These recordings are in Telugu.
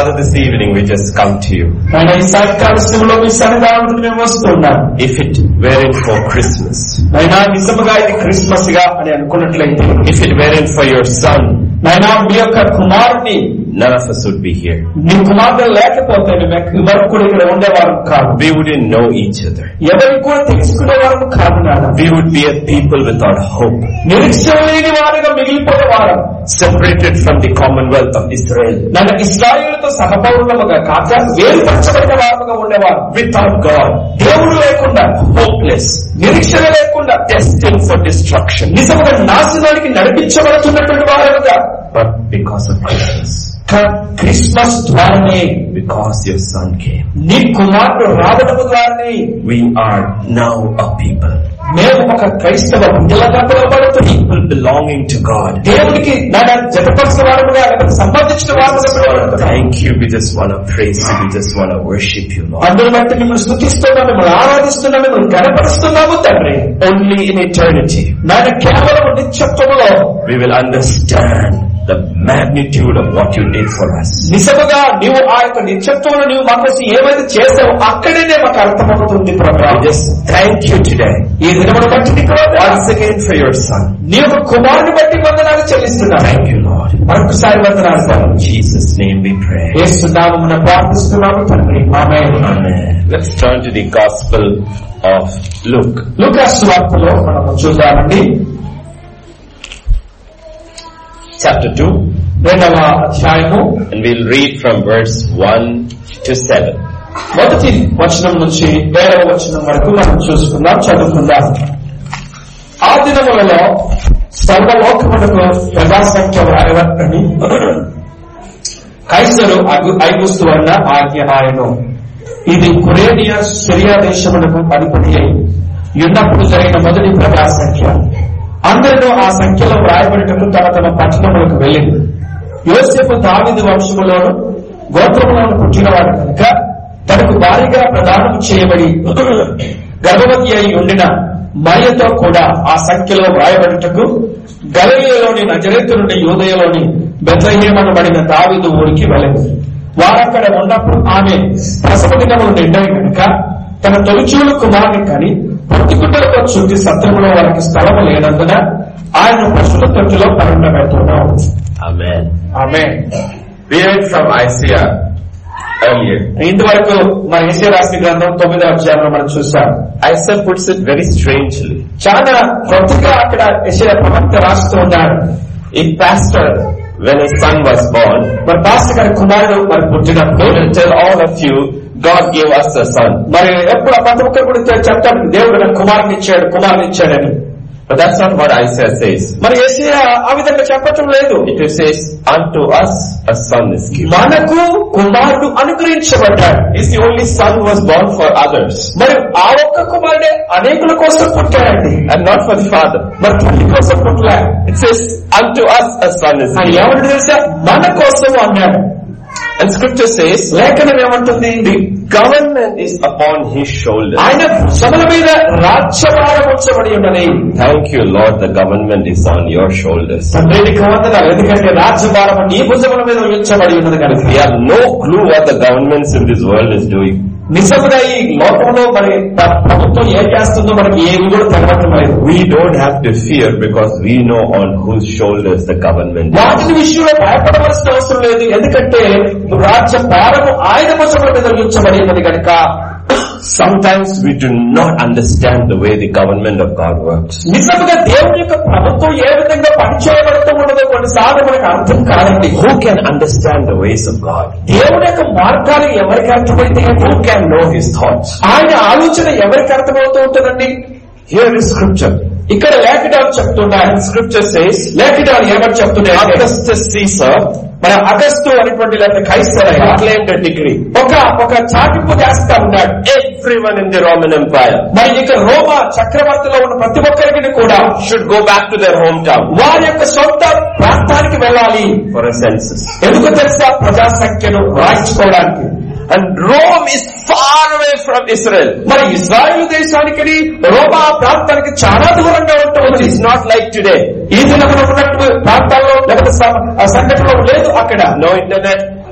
Father, this evening we just come to you. ఆయన ఈ సాయంకాల సమయంలో మీ సన్నిధానం మేము వస్తున్నాం If it weren't for Christmas, అయినా నిజముగా ఇది క్రిస్మస్ గా అని అనుకున్నట్లయితే if it weren't for your son, నాయనా మీ యొక్క కుమారుని none of us would be here. మీ కుమార్తె లేకపోతే మేము వరకు కూడా ఇక్కడ ఉండేవారు కాదు We wouldn't know each other. ఎవరికి కూడా తెలుసుకునేవారు కాదు నాన్న We would be a people without hope, నిరీక్షణ లేని వారుగా మిగిలిపోయేవారు separated from the commonwealth of Israel, నన్ను ఇస్రాయేలుతో సహపౌరులముగా కాక వేరుపరచబడిన వారుగా ఉండేవారు without God, దేవుడు లేకుండా hopeless, నిరీక్షణ లేకుండా destined for destruction. నిజముగా నాశనానికి నడిపించబడుతున్నటువంటి వారుగా But because of Christmas, క- క్రిస్మస్ ద్వారానే because your son came, నీ కుమారుడు రావడము ద్వారానే we are now a people, మేము ఒక క్రైస్తవ బిడ్డలుగా పిలువబడుతుంది people belonging to God. దేవునికి నాన్న జతపరిచిన వారముగా లేకపోతే సంబంధించిన వారముగా పిలువబడుతున్నాం Thank you. We just want to praise you. We just want to worship you, Lord. అందుని బట్టి మిమ్మల్ని స్థుతిస్తున్నాం మిమ్మల్ని ఆరాధిస్తున్నాం మిమ్మల్ని గణపరుస్తున్నాము తండ్రి Only in eternity నాయన కేవలం నిత్యత్వములో we will understand the magnitude of what you did for us. నిజముగా నీవు ఆ యొక్క నిత్యత్వంలో నీవు మా కోసం ఏమైతే చేసావో అక్కడనే మాకు అర్థమవుతుంది ప్రభా We just thank you today ఈ దినమును బట్టి నీకు వందనాలు. once again for your son. నీ యొక్క కుమారుని బట్టి వందనాలు చెల్లిస్తున్నాను Thank you, Lord. మరొకసారి వందనాలు తండ్రి. In Jesus' name we pray. యేసునామమున ప్రార్థిస్తున్నాము తండ్రి ఆమేన్ Amen. Let's turn to the Gospel of Luke. లూకాసు వార్తలో మనము చూద్దామండి chapter 2 రెండవ అధ్యాయము and we'll read from verse 1 to 7. మొదటి వచనం నుంచి ఏడవ వచనం వరకు మనం చూసుకుందాం చదువుకుందాం ఆ దినములలో సర్వలోకమునకు ప్రజాసంఖ్య వ్రాయవని కైసరు అగు ఐగుస్తు అన్న ఆజ్ఞ ఆయను ఇది కురేనియా సిరియా దేశమునకు అధిపతి అయి ఉన్నప్పుడు జరిగిన మొదటి ప్రజా సంఖ్య అందరిలో ఆ సంఖ్యలో వ్రాయబడినట్టు తమ తమ పట్టణములకు వెళ్ళింది యోసేపు దావిది వంశములోను గోత్రములోను పుట్టినవాడు కనుక తనకు భారీగా ప్రదానం చేయబడి గర్భవతి అయి ఉండిన మరియతో కూడా ఆ సంఖ్యలో వ్రాయబడుటకు గలలియలోని నజరేతు నుండి యూదయలోని బెత్లహేమనబడిన దావిదు ఊరికి వెళ్ళింది వారక్కడ ఉన్నప్పుడు ఆమె ప్రసవ దినములు నిండాయి కనుక తన తొలిచూలు కుమారుని కని పొత్తిగుడ్డలతో చుట్టి సత్రములో వారికి స్థలము లేనందున ఆయన పశువుల తొట్టులో పరుండబెడుతున్నాం Amen. ఆమె We read from Isaiah earlier. ఇంతవరకు మన ఏసీ రాశి గ్రంథం తొమ్మిదో అధ్యాయంలో మనం చూసాం Isaiah puts it very strangely. చాలా కొత్తగా అక్కడ యెషయా ప్రవక్త రాస్తూ ఉన్నాడు If pastor, when his son was born, మరి పాస్టర్ గారి కుమారుడు మరి పుట్టినప్పుడు he will tell all of you, God gave us a son. మరి ఎప్పుడు ప్రతి ఒక్కరు కూడా చెప్తాడు దేవుడు నాకు కుమారుని ఇచ్చాడు కుమారుని ఇచ్చాడని But that's not what Isaiah says. మరి ఏసీయా ఆ విధంగా చెప్పటం లేదు It says, unto us a son is given. మనకు కుమారుడు అనుగ్రహించబడ్డాడు He's the only son who was born for others మరి ఆ ఒక్క కుమారుడే అనేకుల కోసం పుట్టాడండి and not for the father. మరి తల్లి కోసం పుట్టలే It says, unto us a son is ఆయన given. ఎవరు తెలుసా మన కోసం అన్నాడు And scripture says, లేఖనం ఏమంటుంది the government is upon his shoulders. ఆయన భుజముల మీద రాజ్యభారం ఉంచబడి ఉన్నది Thank you, Lord, the government is on your shoulders. తండ్రికి వందనాలు ఎందుకంటే రాజ్యభారం నీ భుజముల మీద ఉంచబడి ఉన్నది కనుక We have no clue what the governments in this world is doing. నిజంగా ఈ లోకంలో మరి ప్ర- ప్రభుత్వం ఏం చేస్తుందో మనకి ఏమి కూడా తెలవటం లేదు We don't have to fear because we know on whose shoulders the government is. వాటి విషయంలో భయపడవలసిన అవసరం లేదు ఎందుకంటే రాజ్య భారము ఆయన భుజముల మీద ఉంచబడి ఉన్నది కనుక Sometimes we do not understand the way the government of God works. నిజంగా దేవుని యొక్క ప్రభుత్వం ఏ విధంగా పనిచేయబడుతూ ఉన్నదో కొన్నిసార్లు మనకు అర్థం కాదండి Who can understand the ways of God? దేవుని యొక్క మార్గాలు ఎవరికి అర్థమైతే Who can know his thoughts? ఆయన ఆలోచన ఎవరికి అర్థమవుతూ ఉంటుందండి Here is scripture. ఇక్కడ లేఖనాలు చెప్తున్నాయి Scripture says, లేఖనాలు ఏమని చెప్తున్నాయి Augustus Caesar మన అగస్టు అనేటువంటి లేకపోతే కైసర్ ఆయన proclaimed a decree. ఒక ఒక చాటింపు చేస్తా ఉన్నాడు Everyone in the Roman Empire మరి ఇక రోమ చక్రవర్తిలో ఉన్న ప్రతి ఒక్కరికి కూడా should go back to their hometown వారి యొక్క సొంత ప్రాంతానికి వెళ్ళాలి for a census. ఎందుకు తెలుసా ప్రజా సంఖ్యను రాయించుకోవడానికి And Rome is far away from Israel. మరి ఇజ్రాయెల్ దేశానికి రోమా ప్రాంతానికి చాలా దూరంగా It ఉంటుంది is not like today. ఈ దినమున ఉన్నట్టు ప్రాంతాల్లో లేకపోతే స- ఆ సంఘటనలో లేదు అక్కడ No internet,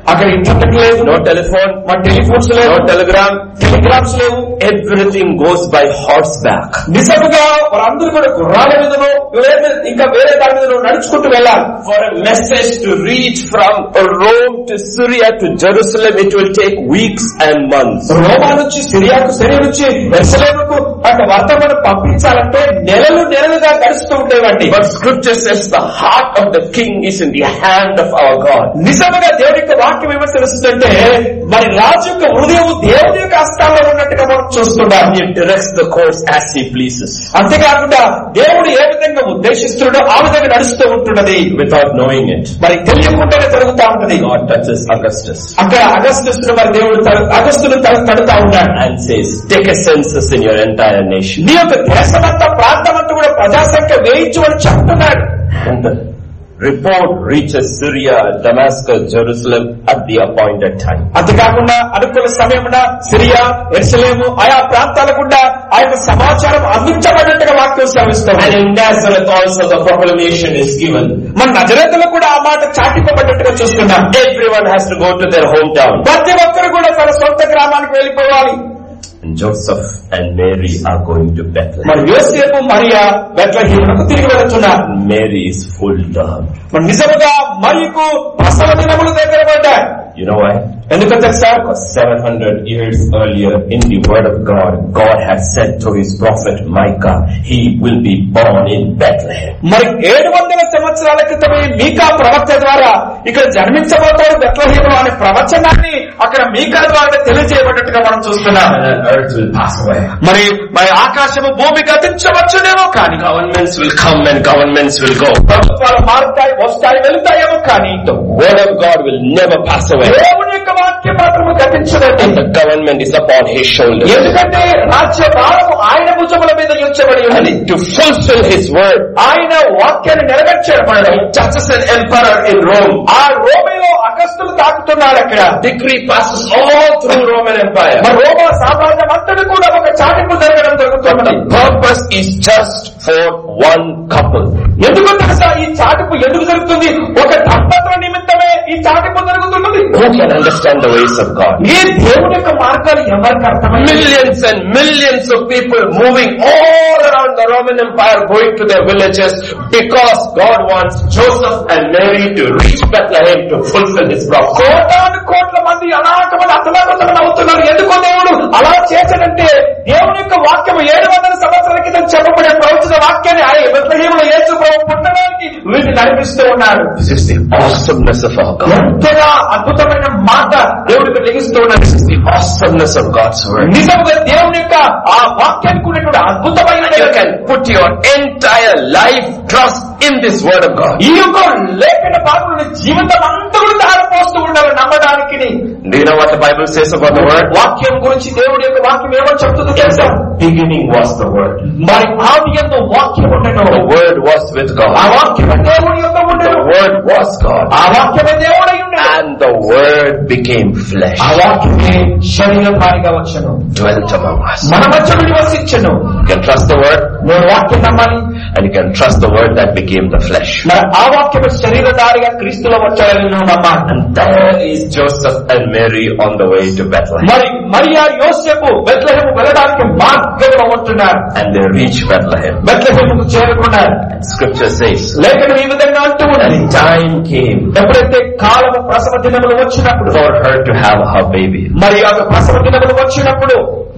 అక్కడ ఇంటర్నెట్ లేదు no telephone, మా టెలిఫోన్స్ లేవు no telegram. టెలిగ్రామ్స్ లేవు Everything goes by horseback. నిజముగా వారందరూ కూడా గుర్రాల మీదనో లేదా ఇంకా వేరే దాని మీదనో నడుచుకుంటూ వెళ్ళాలి For a message to reach from Rome to Syria to Jerusalem, it will take weeks and months. రోమా నుంచి సిరియాకు సిరియా నుంచి వెర్సలేముకు అక్కడ వర్తమానం పంపించాలంటే నెలలు నెలలుగా గడుస్తూ ఉండేవండి But scripture says the heart of the king is in the hand of our God. నిజముగా దేవుడి యొక్క వాక్యం ఏమో తెలుస్తుందంటే మరి రాజు యొక్క హృదయం దేవుడి యొక్క హస్తాల్లో ఉన్నట్టుగా మనం చూస్తున్నాం He directs the course as he pleases అంతేకాకుండా దేవుడు ఏ విధంగా ఉద్దేశిస్తున్నాడో ఆ విధంగా నడుస్తూ ఉంటున్నది without knowing it. మరి తెలియకుండానే జరుగుతా ఉంటది God touches Augustus అక్కడ అగస్తును మరి దేవుడు తడు- అగస్తును తడు- తడుతా ఉన్నాడు and says, take a census in your entire nation. నీ యొక్క దేశమంతా ప్రాంతమంతా కూడా ప్రజాసంఖ్య వేయించమని చెప్తున్నాడు And the report reaches Syria, Damascus, Jerusalem at the appointed time. అంతేకాకుండా అనుకూల సమయమున సిరియా ఎర్సలేము ఆయా ప్రాంతాల గుండా ఆ యొక్క సమాచారం అందించబడినట్టుగా వాక్యం సెలవిస్తాం And in Nazareth also the proclamation is given. మన నజరేతలో కూడా ఆ మాట చాటింపబడినట్టుగా చూస్తున్నాం Everyone has to go to their hometown. ప్రతి ఒక్కరు కూడా తన సొంత గ్రామానికి వెళ్ళిపోవాలి And Joseph and Mary are going to Bethlehem. మరి యోసేపు మరియా బెత్లహీమునకు తిరిగి వెళుతున్నారు Mary is full term. మరి నిజముగా మరియకు ప్రసవ దినములు దగ్గర పడ్డాయి You know why? ఎందుకో తెలుసా Because 700 years earlier in the word of God, God had said to his prophet Micah, he will be born in Bethlehem. మరి ఏడు వందల సంవత్సరాల క్రితమే మీకా ప్రవక్త ద్వారా ఇక్కడ జన్మించబోతాడు బెత్లహీము అనే ప్రవచనాన్ని అక్కడ మీకా ద్వారా తెలియజేయబడినట్టుగా మనం చూస్తున్నాం And earth will pass away. మరి మరి ఆకాశము భూమి గతించవచ్చునేమో కానీ Governments will come and governments will go. ప్రభుత్వాలు మారుతాయి వస్తాయి వెళ్తాయేమో కానీ The word of God will never pass away. దేవుని యొక్క వాక్యం మాత్రము గతించదండి And the government is upon his shoulders. ఎందుకంటే రాజ్య భారము ఆయన భుజముల మీద ఉంచబడి And ఉన్నది to fulfill his word, ఆయన వాక్యాన్ని నెరవేర్చబడడం he touches an emperor in Rome. ఆ రోమిలో అగస్తులు తాకుతున్నాడు అక్కడ Decree passes all through Roman Empire. మరి రోమా సామ్రాజ్యం అంతటి కూడా ఒక చాటింపు జరగడం జరుగుతున్నది The purpose is just for one couple. ఎందుకు తెలుసా ఈ చాటింపు ఎందుకు జరుగుతుంది ఒక దంపతుల నిమిత్తమే ఈ చాటింపు జరుగుతున్నది Who can understand the ways of God? ఈ దేవుని యొక్క మార్గాలు ఎవరికి అర్థమైంది Millions and millions of people moving all around the Roman Empire going to their villages because God wants Joseph and Mary to reach Bethlehem to fulfill his prophecy. కోటాను కోట్ల మంది అలాంటి మంది అతలాకుతలం అవుతున్నారు ఎందుకో దేవుడు అలా చేశాడంటే దేవుని యొక్క వాక్యం ఏడు వందల సంవత్సరాల క్రితం చెప్పబడే ప్రవచన వాక్యాన్ని ఆయన బెత్లహేములో యేసు ప్రభు పుట్టడానికి వీటిని నడిపిస్తూ ఉన్నాడు This is the awesomeness of our God. ఎంతగా అద్భుతమైన మాట దేవుడికి లెగిస్తూ ఉన్నాడు The awesomeness of God's word. నిజంగా దేవుని యొక్క ఆ వాక్యానికి ఉన్నటువంటి అద్భుతమైన You can put your entire life trust in this word of God. ఈ యొక్క లేఖన భాగంలో జీవితం అంతా కూడా దారిపోస్తూ ఉండాలి నమ్మడానికి Do you know what the Bible says about the word? వాక్యం గురించి దేవుడి యొక్క వాక్యం ఏమో చెప్తుందో తెలుసా Beginning was the word. మరి ఆది యొక్క వాక్యం ఉండను The word was with ఆ God. వాక్యమే దేవుడి యొక్క The ఉండను word was God. ఆ వాక్యమే దేవుడై ఉండను And the word became flesh. ఆ వాక్యమే శరీరధారిగా వచ్చను Dwelt among us. మన మధ్య నివసించను You can trust the word నేను వాక్యం నమ్మాలి and you can trust the word that became the flesh. మరి ఆ వాక్యమే శరీరధారిగా క్రీస్తులో వచ్చాడని నువ్వు నమ్మాలి And there is Joseph and Mary on the way to Bethlehem. మరి మరియా యోసేపు బెత్లహేము వెళ్ళడానికి మార్గంలో ఉంటున్నారు And they reach Bethlehem. బెత్లహేముకు చేరుకున్నారు And scripture says, లేఖనం ఈ విధంగా అంటూ ఉన్నది and time came ఎప్పుడైతే కాలము ప్రసవ దినములు వచ్చినప్పుడు for her to have her baby. మరి ఆ ప్రసవ దినములు వచ్చినప్పుడు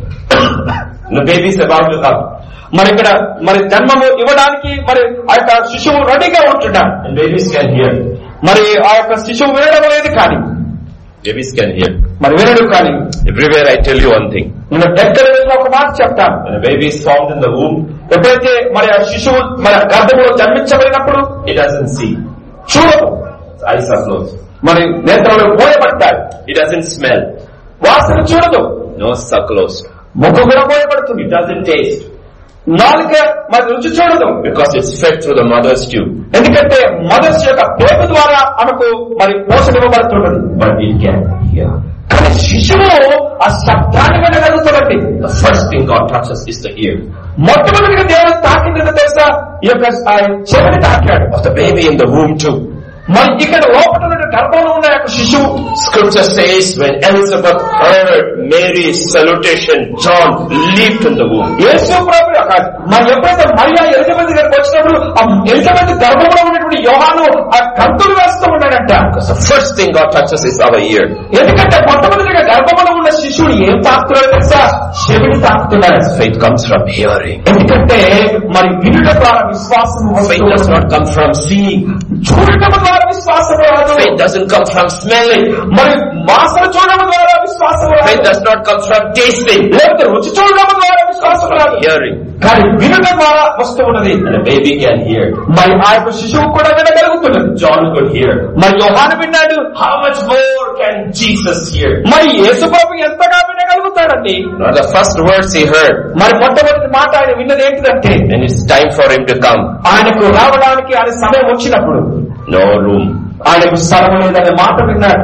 The baby is about to come. మరి ఇక్కడ మరి జన్మము ఇవ్వడానికి మరి ఆ యొక్క శిశువు రెడీగా ఉంటున్నాడు And babies can hear. మరి ఆ యొక్క శిశువు వినడం లేదు కానీ Babies can hear. మరి వినడు కానీ Everywhere I tell you one thing. నేను ఎక్కడ వెళ్ళినా ఒక మాట చెప్తాను When a baby is formed in the womb, ఎప్పుడైతే మరి ఆ శిశువు మన గర్భంలో జన్మించబడినప్పుడు it doesn't see. చూడదు Its eyes are closed. మరి నేత్రాలు పోయబడతాయి It doesn't smell. వాసన చూడదు Nose are closed. ముక్కు కూడా పోయబడుతుంది It doesn't taste. నాలుక మరి రుచి చూడదు Because it's fed through the mother's tube. ఎందుకంటే మదర్స్ యొక్క పేరు ద్వారా ఆమెకు మరి పోషణ ఇవ్వబడుతున్నది But it can hear. కానీ శిశువు ఆ శబ్దాన్ని వినగలుగుతున్నది The first thing God touches is the ear. మొట్టమొదటిగా దేవుడు తాకింది తెలుసా ఈ యొక్క ఆ చెవిని తాకాడు Of the baby in the womb too. మరి ఇక్కడ లోపల ఉన్న గర్భంలో ఉన్న యొక్క శిశువు Scripture says when Elizabeth heard Mary's salutation, John leaped in the womb. యేసు ప్రభు యొక్క మరి ఎప్పుడైతే మరియా ఎలిజబెత్ గారికి వచ్చినప్పుడు ఆ ఎలిజబెత్ గర్భంలో ఉన్నటువంటి యోహాను ఆ కంతులు వేస్తూ ఉన్నాడంట Because the first thing God touches is our ear. ఎందుకంటే మొట్టమొదటిగా గర్భంలో ఉన్న శిశువుడు ఏం తాకుతున్నాడు తెలుసా చెవిని తాకుతున్నాడు Faith comes from hearing. ఎందుకంటే మరి వినుట ద్వారా విశ్వాసం Faith does not come from seeing. చూడటం ద్వారా విశ్వాసం రాదు Faith doesn't come from smelling. మరి వాసన చూడడం ద్వారా విశ్వాసం Faith రాదు does not come from tasting. లేకపోతే రుచి చూడడం ద్వారా విశ్వాసం రాదు Hearing. కానీ వినడం ద్వారా వస్తూ ఉన్నది And a baby can hear. మరి ఆ యొక్క శిశువు కూడా వినగలుగుతున్నది John could hear. మరి యోహాను విన్నాడు How much more can Jesus hear? మరి యేసుబాబు ఎంతగా వినగలుగుతాడండి Now the first words he heard, మరి మొట్టమొదటి మాట ఆయన విన్నది ఏంటిదంటే when it's time for him to come, ఆయనకు రావడానికి ఆయన సమయం వచ్చినప్పుడు no room. ఆయనకు స్థలం లేదనే మాట విన్నాడు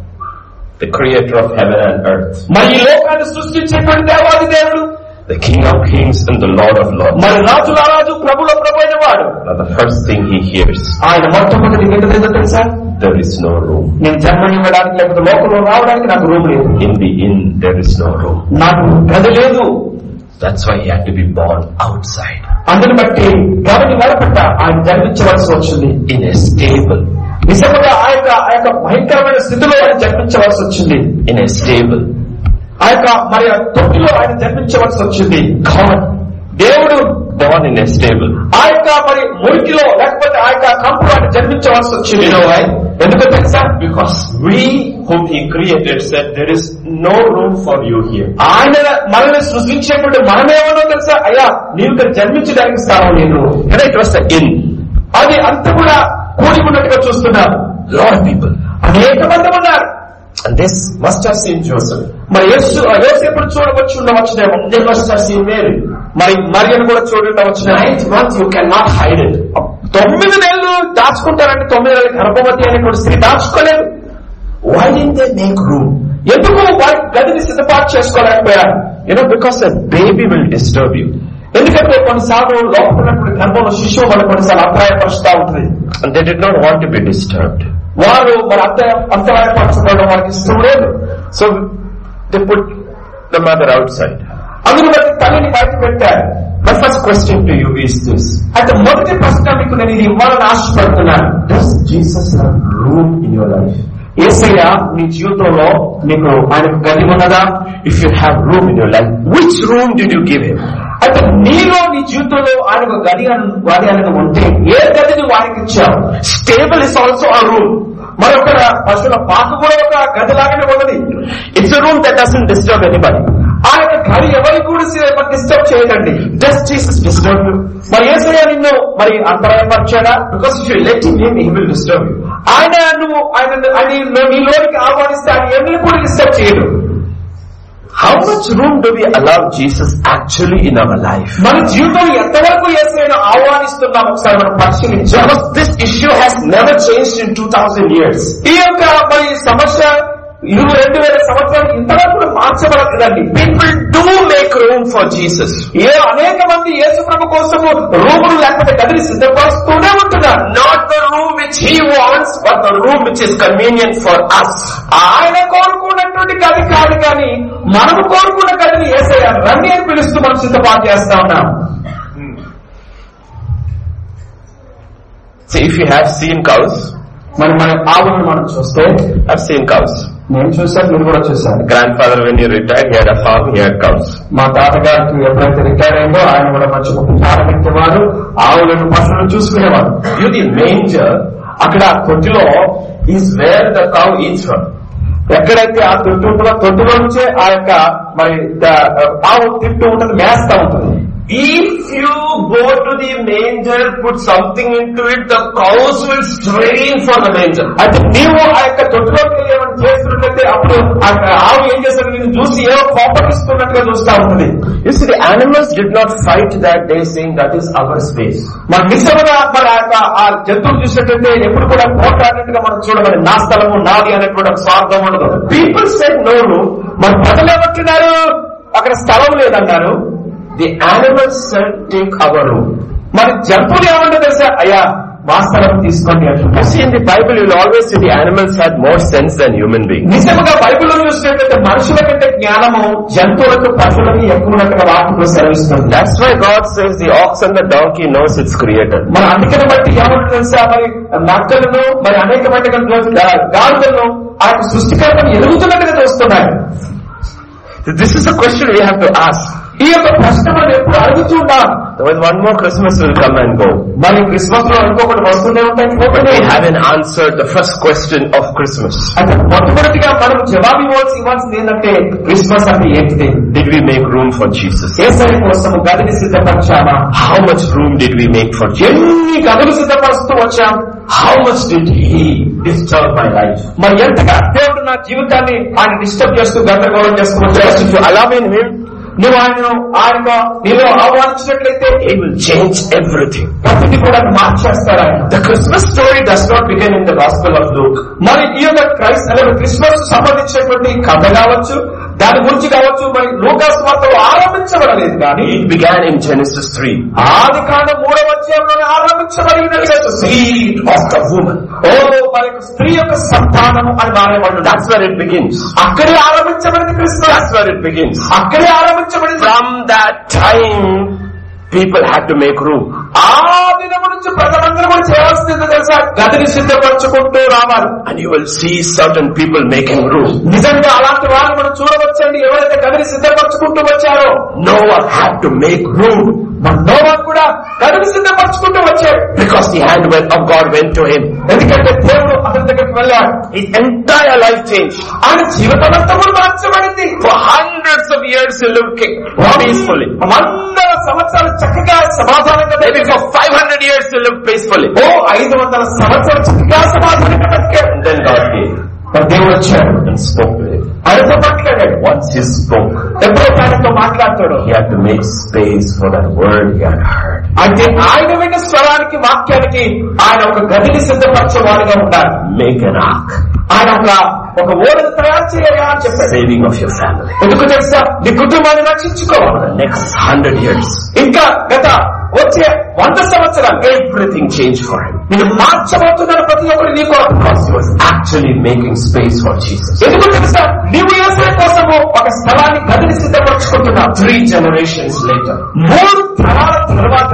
The creator of heaven and earth, మరి ఈ లోకాన్ని సృష్టించేటువంటి దేవాది దేవుడు the King of kings and the Lord of lords. మరి రాజుల రాజు ప్రభుల ప్రభు అయిన వాడు Now the first thing he hears, ఆయన మొట్టమొదటి విన్నదేదో తెలుసా there is no room. నేను జన్మనివ్వడానికి లేకపోతే లోకంలో రావడానికి నాకు రూమ్ లేదు In the inn, there is no room. నాకు గది లేదు That's why he had to be born outside, అందుని బట్టి గదిని వెలపట్ట ఆయన జన్మించవలసి వచ్చింది in a stable, నిజంగా ఆ యొక్క ఆ యొక్క భయంకరమైన స్థితిలో ఆయన జన్మించవలసి వచ్చింది in a stable. ఆ యొక్క మరి ఆ తొట్టిలో ఆయన జన్మించవలసి వచ్చింది God, దేవుడు born in a stable. ఆ యొక్క మరి మురికిలో లేకపోతే ఆ యొక్క కంపులో ఆయన జన్మించవలసి వచ్చింది You know why? ఎందుకో తెలుసా Because we whom he created said there is no room for you here. ఆయన మనల్ని సృష్టించేటువంటి మనమేమన్నా తెలుసా అయ్యా నీవు ఇక్కడ జన్మించడానికి స్థానం లేదు And it was the inn. అది అంత కూడా కూడి ఉన్నట్టుగా చూస్తున్నాం lot of people. అనేక మంది ఉన్నారు And this must have seen Joseph. మరి యేసు యేసేపుడు చూడవచ్చు ఉండవచ్చునేమో They must have seen Mary. మరి మరియను కూడా చూడవచ్చు Ninth month, you cannot hide it. తొమ్మిది నెలలు దాచుకుంటారంటే తొమ్మిది నెలల గర్భవతి అనేటువంటి స్త్రీ దాచుకోలేదు Why didn't they make room? ఎందుకు వారి గదిని సిద్ధపాటు చేసుకోలేకపోయారు You know, because a baby will disturb you. ఎందుకంటే కొన్నిసార్లు లోపల ఉన్నటువంటి గర్భంలో శిశువు మన కొన్నిసార్లు అంతరాయపరుస్తూ ఉంటుంది And they did not want to be disturbed. వారు మరి అంత అంతరాయపరచబడడం వారికి ఇష్టం లేదు So they put the mother outside. అందును బట్టి తల్లిని బయట పెట్టారు My first question to you is this. అయితే మొదటి ప్రశ్న మీకు నేను ఇది ఇవ్వాలని ఆశపడుతున్నాను Does Jesus have room in your life? ఏసయ్య నీ జీవితంలో నీకు ఆయనకు గది ఉన్నదా If you have room in your life, which room did you give him? అయితే నీలో నీ జీవితంలో ఆయనకు గది అన్- గది అనేది ఉంటే ఏ గదిని వారికి ఇచ్చావు Stable is also a room. మరొక పశువుల పాక కూడా ఒక గది లాగానే ఉన్నది It's a room that doesn't disturb anybody. ఆ యొక్క గది ఎవరికి కూడా డిస్టర్బ్ చేయదండి Does Jesus disturb you? మరి ఏసయ్య నిన్ను మరి అంతరాయపరిచాడా Because if you let him in, he will disturb you. ఆయన నువ్వు ఆయన ఆయన నీ లోనికి ఆహ్వానిస్తే ఆయన ఎవరిని కూడా డిస్టర్బ్ చేయడు How much room do we allow Jesus actually in our life? మన జీవితంలో ఎంతవరకు ఏసైనా ఆహ్వానిస్తున్నాం ఒకసారి మనం పరిశీలించాం Because this issue has never changed in 2000 years. ఈ యొక్క మరి సమస్య ఇరవై రెండు వేల సంవత్సరాలు ఇంతవరకు కూడా మార్చబడలేదండి People do make room for Jesus. ఏ అనేక మంది యేసు ప్రభు కోసము రూములు లేకపోతే గదిని సిద్ధపరుస్తూనే ఉంటున్నారు Not the room which he wants, but the room which is convenient for us. ఆయన కోరుకున్నటువంటి గది కాదు కానీ మనము కోరుకున్న గదిని ఏసయ్య రండి అని పిలుస్తూ మనం సిద్ధపాటు చేస్తా ఉన్నాం See, if you have seen cows, మరి మన ఆవులను మనం చూస్తే I've seen cows. నేను చూశాను మీరు కూడా చూశారు Grandfather, when he retired, he had a farm, he had cows. మా తాతగారికి ఎప్పుడైతే రిటైర్ అయిందో ఆయన కూడా మంచి ప్రారంభించేవారు ఆవులను పశువులను చూసుకునేవారు You, the manger, అక్కడ ఆ తొట్టిలో is where the cow eats from. ఎక్కడైతే ఆ తొట్టి ఉంటుందో తొట్టిలో నుంచే ఆ యొక్క మరి ద- ఆవు తింటూ ఉంటుంది మేస్తా ఉంటుంది If you go to the manger, put something into it, the cows will strain for the manger. అయితే నీవు ఆ యొక్క తొట్టిలోకి వెళ్ళి ఏమైనా చేస్తున్నట్లయితే అప్పుడు ఆ యొక్క ఆవు ఏం చేస్తుంది నేను చూసి ఏదో కోపగిస్తున్నట్టుగా చూస్తా ఉంటుంది You see, the animals did not fight that day saying that is our space. మన నిజంగా మరి ఆ యొక్క ఆ జంతువులు చూసినట్లయితే ఎప్పుడు కూడా పోటాడినట్టుగా మనం చూడమని నా స్థలము నాది అనేటువంటి ఒక స్వార్థం ఉండదు People said no, no. మరి ప్రజలు ఏమంటున్నారు అక్కడ స్థలం లేదన్నారు The animals said take our room. మరి జంతువులు ఏమంటే తెలుసా అయ్యా వాస్తవం తీసుకోండి You అంటున్నారు see, in the Bible, you'll always see the animals had more sense than human beings. నిజంగా బైబిల్లో చూసినట్లయితే మనుషుల కంటే జ్ఞానము జంతువులకు పశువులకి ఎక్కువ ఉన్నట్టుగా వాక్యంలో సెలవిస్తుంది That's why God says the ox and the donkey knows its creator. మన అందుకని బట్టి ఏమంటుంది తెలుసా మరి నక్కలను మరి అనేకమైన గాడులను ఆ యొక్క సృష్టికర్తను ఎదుగుతున్నట్టుగా చూస్తున్నాడు This is a question we have to ask. ఈ యొక్క ప్రశ్న మనం ఎప్పుడు అడుగుతుంటాం There was one more Christmas will come and go. మరి క్రిస్మస్ లో ఇంకొకటి వస్తూనే ఉంటాయి But ఇంకొకటి we haven't answered the first question of Christmas. అంటే మొట్టమొదటిగా మనం జవాబు ఇవ్వాల్సి ఇవ్వాల్సింది ఏంటంటే క్రిస్మస్ అంటే ఏంటిది Did we make room for Jesus? Kesari కోసం గదిని సిద్ధపరిచామా How much room did we make for Jesus? ఎన్ని గదులు సిద్ధపరుస్తూ వచ్చాం How much did He disturb my life? మరి ఎంతగా దేవుడు నా జీవితాన్ని ఆయన డిస్టర్బ్ చేస్తూ గందరగోళం చేస్తూ Because వచ్చాడు if you allow in Him, నువ్వు ఆయన ఆయన నీలో ఆహ్వానించినట్లయితే He will change everything. ప్రతిది కూడా మార్చేస్తాడు ఆయన The Christmas story does not begin in the Gospel of Luke. మరి ఈ యొక్క క్రైస్త లేదా క్రిస్మస్ సంబంధించినటువంటి కథ కావచ్చు దాని గురించి కావచ్చు మరి లూకాస్ వార్తలు ఆరంభించబడలేదు కానీ It began in Genesis 3. ఆది కాండం మూడవ అధ్యాయంలోనే ఆరంభించబడినట్టుగా చూస్తుంది. Seed of the woman. ఓ మరి యొక్క స్త్రీ యొక్క సంతానము అని మారేమంటున్నాడు That's where it begins. అక్కడే ఆరంభించబడింది Christmas That's where it begins. అక్కడే ఆరంభించబడింది From that time, people had to make room. ఆ దినము నుంచి ప్రజలందరూ కూడా చేయాల్సింది ఏంటో తెలుసా గదిని సిద్ధపరచుకుంటూ రావాలి And you will see certain people making room. నిజంగా అలాంటి వాళ్ళు మనం చూడవచ్చండి ఎవరైతే గదిని సిద్ధపరచుకుంటూ వచ్చారో Noah had to make room మన నోవా కూడా గదిని సిద్ధపరచుకుంటూ వచ్చాడు because the hand went- of God went to him. ఎందుకంటే దేవుడు అతని దగ్గరికి వెళ్ళాడు His entire life changed. ఆయన జీవితం అంతా కూడా మార్చబడింది For hundreds of years he lived ki- peacefully. వందల సంవత్సరాలు చక్కగా సమాధానంగా Maybe బతికాడు. for 500 years he lived peacefully. ఓ ఐదు వందల సంవత్సరాలు చక్కగా సమాధానంగా బతికాడు And then God came మరి దేవుడు వచ్చాడు and spoke to him. ఆయనతో మాట్లాడాడు Once he spoke, ఎప్పుడైతే ఆయనతో మాట్లాడతాడు he had to make space for that word he had heard. అంటే ఆయన విన్న స్వరానికి వాక్యానికి ఆయన ఒక గదిని సిద్ధపరచేవాడిగా ఉండాలి Make an ark, ఆయన ఒక ఒక ఓడను తయారు చేయాలి అని చెప్పాడు saving of your family. ఎందుకు తెలుసా నీ కుటుంబాన్ని రక్షించుకోవాలి For the next hundred years, ఇంకా గత వచ్చే వంద సంవత్సరాలు everything changed for him. నేను మార్చబోతున్నాను ప్రతి ఒక్కరు నీ కొరకు Because he was actually making space for Jesus. ఎందుకు తెలుసా నీవు ఏసే కోసము ఒక స్థలాన్ని గదిని సిద్ధపరచుకుంటున్నావు Three generations later, మూడు తరాల తర్వాత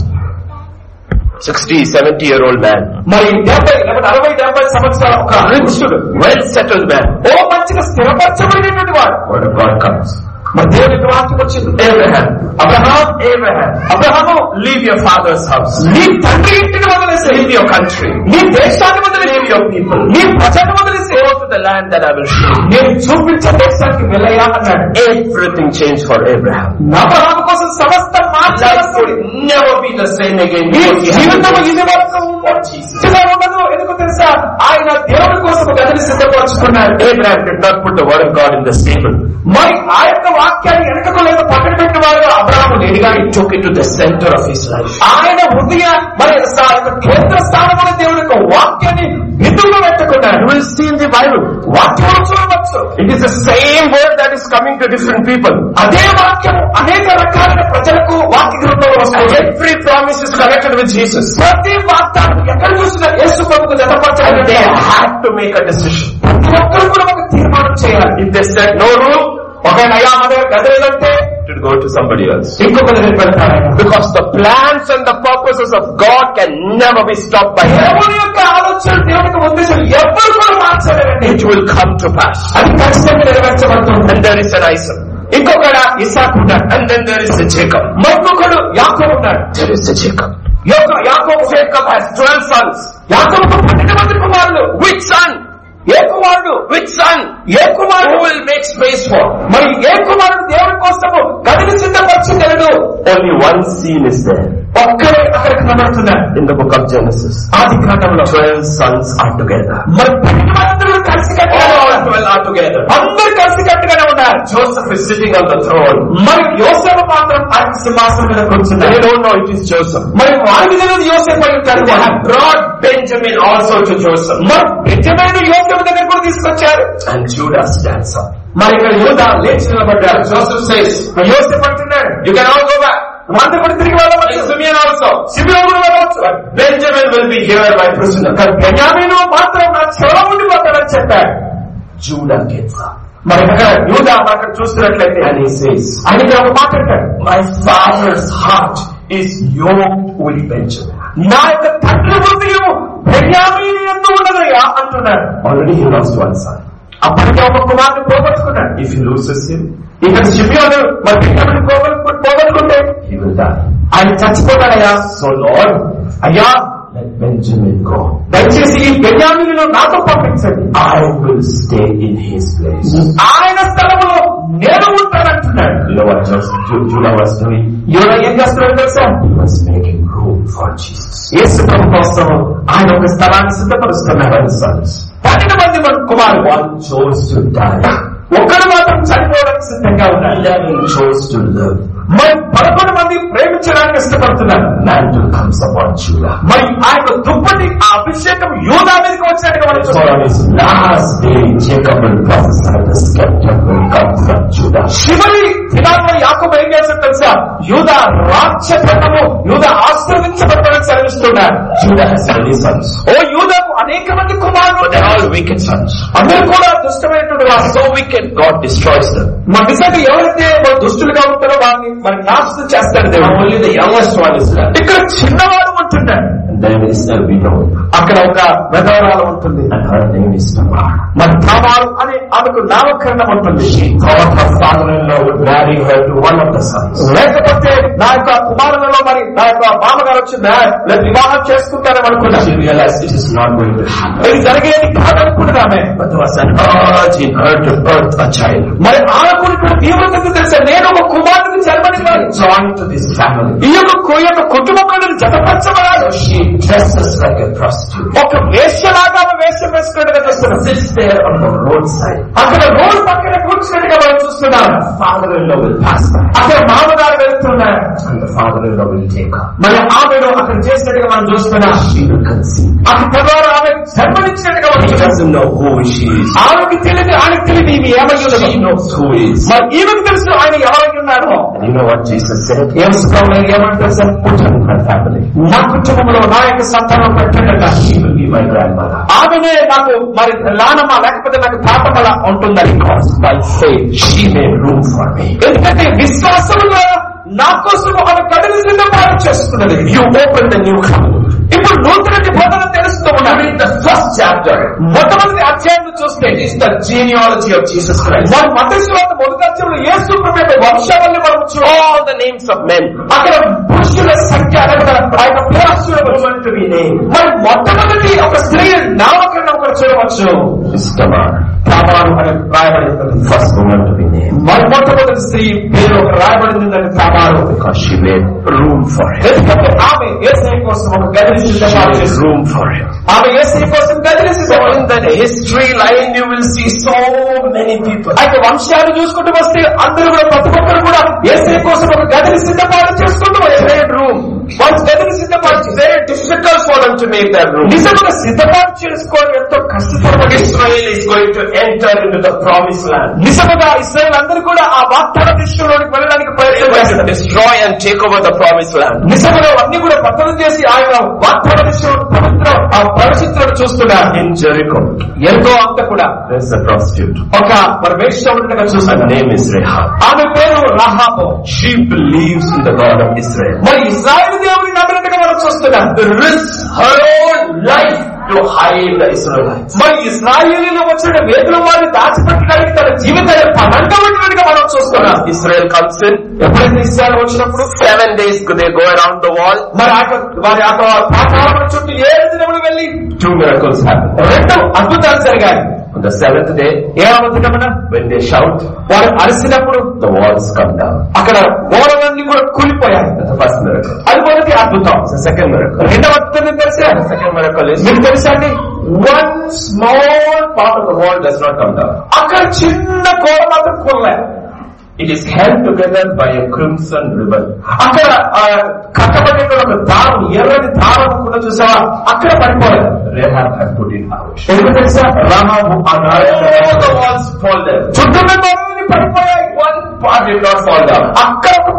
60, 70 year old man, మరి డెబ్బై లేకపోతే అరవై డెబ్బై సంవత్సరాల ఒక పురుషుడు well settled man, ఓ మంచిగా స్థిరపరచబడినటువంటి వాడు word of God comes. మరి దేవుని యొక్క వాక్యం వచ్చింది Abraham, Abraham Abraham, Abraham leave your father's house, నీ తండ్రి ఇంటిని వదిలేసి leave your country, నీ దేశాన్ని వదిలేసి leave your people, నీ ప్రజలను వదిలేసి go to the land that I will show you. నేను చూపించే దేశానికి వెళ్ళయ్యా అన్నాడు Everything changed for Abraham. Abraham కోసం సమస్తం Life మార్చాల్సి would never be the same again. నీ because he had జీవితం to ఇది వరకు మంచిగా ఉండదు ఎందుకు తెలుసా ఆయన దేవుడి కోసం గదిని సిద్ధపరచుకున్నాడు Abraham did not put the word of God in the stable. మరి ఆ యొక్క వాక్యాన్ని వెనకకు లేదు పక్కన పెట్టిన వాడు Abraham లేడుగా He took it to the center of his life. ఆయన హృదయ మరి ఆ యొక్క కేంద్ర స్థానంలో దేవుడి యొక్క వాక్యాన్ని బిందువుగా పెట్టుకున్నాడు You will see in the Bible. వాక్యం చూడవచ్చు It is the same word that is coming to different people. అదే వాక్యం అనేక రకాలైన ప్రజలకు వాక్య గ్రంథంలో And వస్తుంది every promise is connected with Jesus. ప్రతి వాగ్దానం ఎక్కడ చూసినా యేసు ప్రభుకు And జతపరచబడి they had to make a decision. ప్రతి ఒక్కరు కూడా ఒక తీర్మానం చేయాలి If they said no room, ఒకవేళ అయ్యా మన దగ్గర గది లేదంటే to go to somebody else. ఇంకొక దగ్గరికి వెళ్తారు ఆయన. Because the plans and the purposes of God can never be stopped by him. దేవుని యొక్క ఆలోచన దేవుని యొక్క ఉద్దేశం ఎవ్వరు కూడా మార్చలేరండి It will come to pass. అది ఖచ్చితంగా నెరవేర్చబడుతుంది And there is an Isaac. ఇంకొకడ ఇసాకు ఉన్నాడు And then there is a Jacob. మరొకడు యాకోబు ఉన్నాడు There is a Jacob. యొక్క యాకోబు Jacob has 12 sons. యాకోబుకు పన్నెండు మంది కుమారులు Which son? ఏ కుమారుడు Which son? ఏ Who కుమారుడు will make space for? మరి ఏ కుమారుడు దేవుడి కోసము గదిని సిద్ధపరచగలడు Only one scene is there. ఒక్కడే అక్కడికి కనబడుతున్నాడు In the book of Genesis. ఆది కాండంలో 12 sons are together. మరి పన్నెండు మంది కలిసి కట్టుగానే All ఉన్నారు 12 are together. అందరు కలిసి కట్టుగానే ఉన్నారు Joseph is sitting on the throne. మరి యోసేపు మాత్రం ఆయన సింహాసనం మీద They కూర్చున్నారు don't know it is Joseph. మరి వారికి తెలియదు యోసేపు అయి ఉంటాడు They have brought Benjamin also to Joseph. మరి నిజమైన యోసేపు దగ్గర కూడా తీసుకొచ్చారు And Judah stands up. మరి ఇక్కడ యోధ లేచి నిలబడ్డారు Joseph says, మరి యోసేపు అంటున్నాడు You can all go back. మంది కూడా తిరిగి వెళ్ళవచ్చు Simeon also. శిబిరం కూడా వెళ్ళవచ్చు But Benjamin will be here my prisoner. కానీ బెన్యామీను మాత్రం నా చెరలో ఉండిపోతాడని చెప్పాడు Judah gets up. మరి అక్కడ యూదా అక్కడ చూస్తున్నట్లయితే And he says, ఆయన ఇక్కడ ఒక మాట అంటాడు My father's heart is yoked with Benjamin. నా యొక్క తండ్రి హృదయం బెన్యామీను ఎందు ఉన్నదయ్యా అంటున్నాడు Already he lost one son. అప్పటికే ఒక కుమారుని పోగొట్టుకున్నాడు If he loses him, ఇక్కడ శిబియోను మరి బెన్యామీను పోగొట్టు పోగొట్టుకుంటే he will die. ఆయన చచ్చిపోతాడయ్యా So Lord, అయ్యా let Benjamin go. దయచేసి ఈ బెన్యామీను నాతో పంపించండి I will stay in his place. ఆయన స్థలంలో నేను ఉంటానంటున్నాడు You know what just Ju- Judah was doing? యూదా ఏం చేస్తున్నాడు తెలుసా He was making room for Jesus. యేసు ప్రభు కోసం ఆయన ఒక స్థలాన్ని సిద్ధపరుస్తున్నాడు Ten sons. పన్నెండు మంది మన కుమారులు One chose to die. ఒక్కడు మాత్రం చనిపోవడానికి సిద్ధంగా ఉన్నాడు Eleven chose to live. మరి పదకొండు మంది ప్రేమించడానికి ఇష్టపడుతున్నారు Mantle comes upon Judah. మరి ఆయన దుప్పటి ఆ అభిషేకం యూదా మీదకి వచ్చినట్టుగా మనం For on చూస్తాం his last day, Jacob will prophesy the scepter will come from Judah. చివరి దినాల్లో యాకోబు ఏం చేస్తాడు తెలుసా యూదా రాజ్యపట్టము యూదా ఆశీర్వించబడతాడని సెలవిస్తున్నాడు Judah has many sons. ఓ యూదాకు అనేక మంది కుమారులు But they're all wicked sons. అందరూ కూడా దుష్టమైనటువంటి వారు So wicked, God destroys them. మరి నిజంగా ఎవరైతే మరి దుష్టులుగా ఉంటారో వారిని మరి నాశనం చేస్తాడు Now దేవుడు only the youngest one is left. ఇక్కడ చిన్నవాడు ఉంటున్నాడు And there is a widow. అక్కడ ఒక వెధవరాలు ఉంటుంది And her name is Tamar. మరి తామారు అని ఆమెకు నామకరణం ఉంటుంది She thought her father-in-law would marry her to one of the sons. లేకపోతే నా యొక్క కుమారులలో మరి నా యొక్క మామగారు వచ్చి నా- లేదా వివాహం చేసుకుంటారని అనుకున్నా She realized it is not going to happen. ఇది జరిగేది కాదనుకున్నది ఆమె But there was an urge in her to birth a child. మరి ఆమెకు ఇక్కడ తీవ్రత తెలుసా నేను ఒక కుమారుడిని జన్మనివ్వాలి Joined to this family. ఈ యొక్క కు- ఈ యొక్క కుటుంబంలో జతపరచబడాలి So she dresses like a prostitute. ఒక వేష్యలాగా ఆమె వేషం వేసుకున్నట్టుగా చూస్తున్నాం Sits there on the roadside. అక్కడ రోడ్డు పక్కన కూర్చున్నట్టుగా మనం చూస్తున్నాం Father-in-law will pass by. అక్కడ మామగారు వెళ్తున్నారు And the father-in-law will take her. మరి ఆమెను అక్కడ చేసినట్టుగా మనం చూస్తున్నాం She will conceive. అక్కడ తర్వాత ఆమె జన్మనిచ్చినట్టుగా మనం He చూస్తున్నాం doesn't know who she is. ఆమెకి తెలియదు ఆయనకి తెలియదు ఈమె ఏమై ఉన్నదో. She knows who is. మరి ఈమెకు తెలుసు ఆయన ఎవరై ఉన్నాడో And you know what Jesus said? ఏం సుఖం ఏమంటారు sir Put her in her family. నా కుటుంబంలో నా యొక్క సంతానం పెట్టండి She will be my grandmother. ఆమెనే నాకు మరి లానమ్మ లేకపోతే నాకు తాతమల ఉంటుందని Because by faith, she made room for me. ఎందుకంటే విశ్వాసంలో నా కోసం ఆమె కథలు సిద్ధపాటు చేస్తున్నది You open the new covenant. ఇప్పుడు నూతన నిబంధన తెలుస్తూ I ఉన్నది read the first chapter. మొట్టమొదటి అధ్యాయం చూస్తే It is the genealogy of Jesus Christ. మన మతస్వాత మొదటి అధ్యాయంలో యేసు ప్రభు యొక్క వంశావళి మనం చూడాలి All the names of men. అక్కడ పురుషుల సంఖ్య అనగా ఆ యొక్క పురుషుల Woman to be named. మరి మొట్టమొదటి ఒక స్త్రీ నామకరణం ఒకటి చూడవచ్చు Is Tamar. తామారు అని రాయబడి ఉన్నది First woman to be named. మరి మొట్టమొదటి స్త్రీ పేరు ఒక రాయబడిందని తామారు Because she made room for him. ఎందుకంటే ఆమె ఏసై కోసం ఒక గదిని She సిద్ధపాటు made చేసింది room for him. ఆమె ఏసై కోసం గదిని So సిద్ధపడింది in that history line, you will see so many people. అయితే వంశాలు చూసుకుంటూ వస్తే అందరూ కూడా ప్రతి ఒక్కరు కూడా ఏసై కోసం ఒక గదిని సిద్ధపాటు చేసుకుంటూ Made room. వాళ్ళు గదిని సిద్ధపాటు It's very difficult for them to make that room. నిజంగా సిద్ధపాటు చేసుకోవడం ఎంతో కష్టతరమైన Israel is going to enter into the promised land. నిజముగా ఇస్రాయల్ అందరూ కూడా ఆ వాగ్దాన దేశంలోనికి వెళ్ళడానికి They ప్రయత్నం are going to చేస్తారు destroy and take over the promised land. నిజముగా అన్ని కూడా పతనం చేసి ఆయన వాగ్దాన దేశం పవిత్ర ఆ పరిస్థితులను చూస్తున్నారు In Jericho, ఎంతో అంత కూడా there's a prostitute. ఒక మరి వేష్య ఉండగా Her చూస్తున్నారు name is Rahab. ఆమె పేరు Rahab She believes in the God of Israel. మరి ఇస్రాయల్ దేవుని నమ్మినట్టుగా మనం చూస్తున్నాం Risks her own life to hide the Israelites. మరి ఇస్రాయేలీలో వచ్చిన వేదుల వారిని దాచిపెట్టడానికి తన జీవితాన్ని పనంగా పెట్టినట్టుగా మనం చూస్తున్నాం Israel comes in, ఎప్పుడైతే ఇస్రాయల్ వచ్చినప్పుడు seven days they go around the wall, మరి ఆ యొక్క- వారి ఆ యొక్క పాతాళం చుట్టూ ఏడు దినములు వెళ్ళి two miracles happen. రెండు అద్భుతాలు జరిగాయి On the seventh day, ఏమవుతుందమ్మా when they shout, వారు అరిసినప్పుడు the walls come down. అక్కడ గోడలన్నీ కూడా కూలిపోయాయి That's the first miracle. అది మొదటి అద్భుతం The second miracle. రెండవ అద్భుతం తెలిసా The second miracle is మీకు తెలుసా అండి one small part of the wall does not come down. అక్కడ చిన్న గోడ మాత్రం కూలలే It is held together by a crimson ribbon. అక్కడ ఆ, కట్టబడి ఉన్న ఒక దారం ఎర్రని దారం కూడా చూసావా అక్కడ పడిపోలేదు Rahab had put it out. ఎందుకు తెలుసా రామాబు ఆ దారం All the walls fall down. చుట్టూ గోడలన్నీ పడిపోయాయి One part did not fall down. అక్కడ ఒక పా-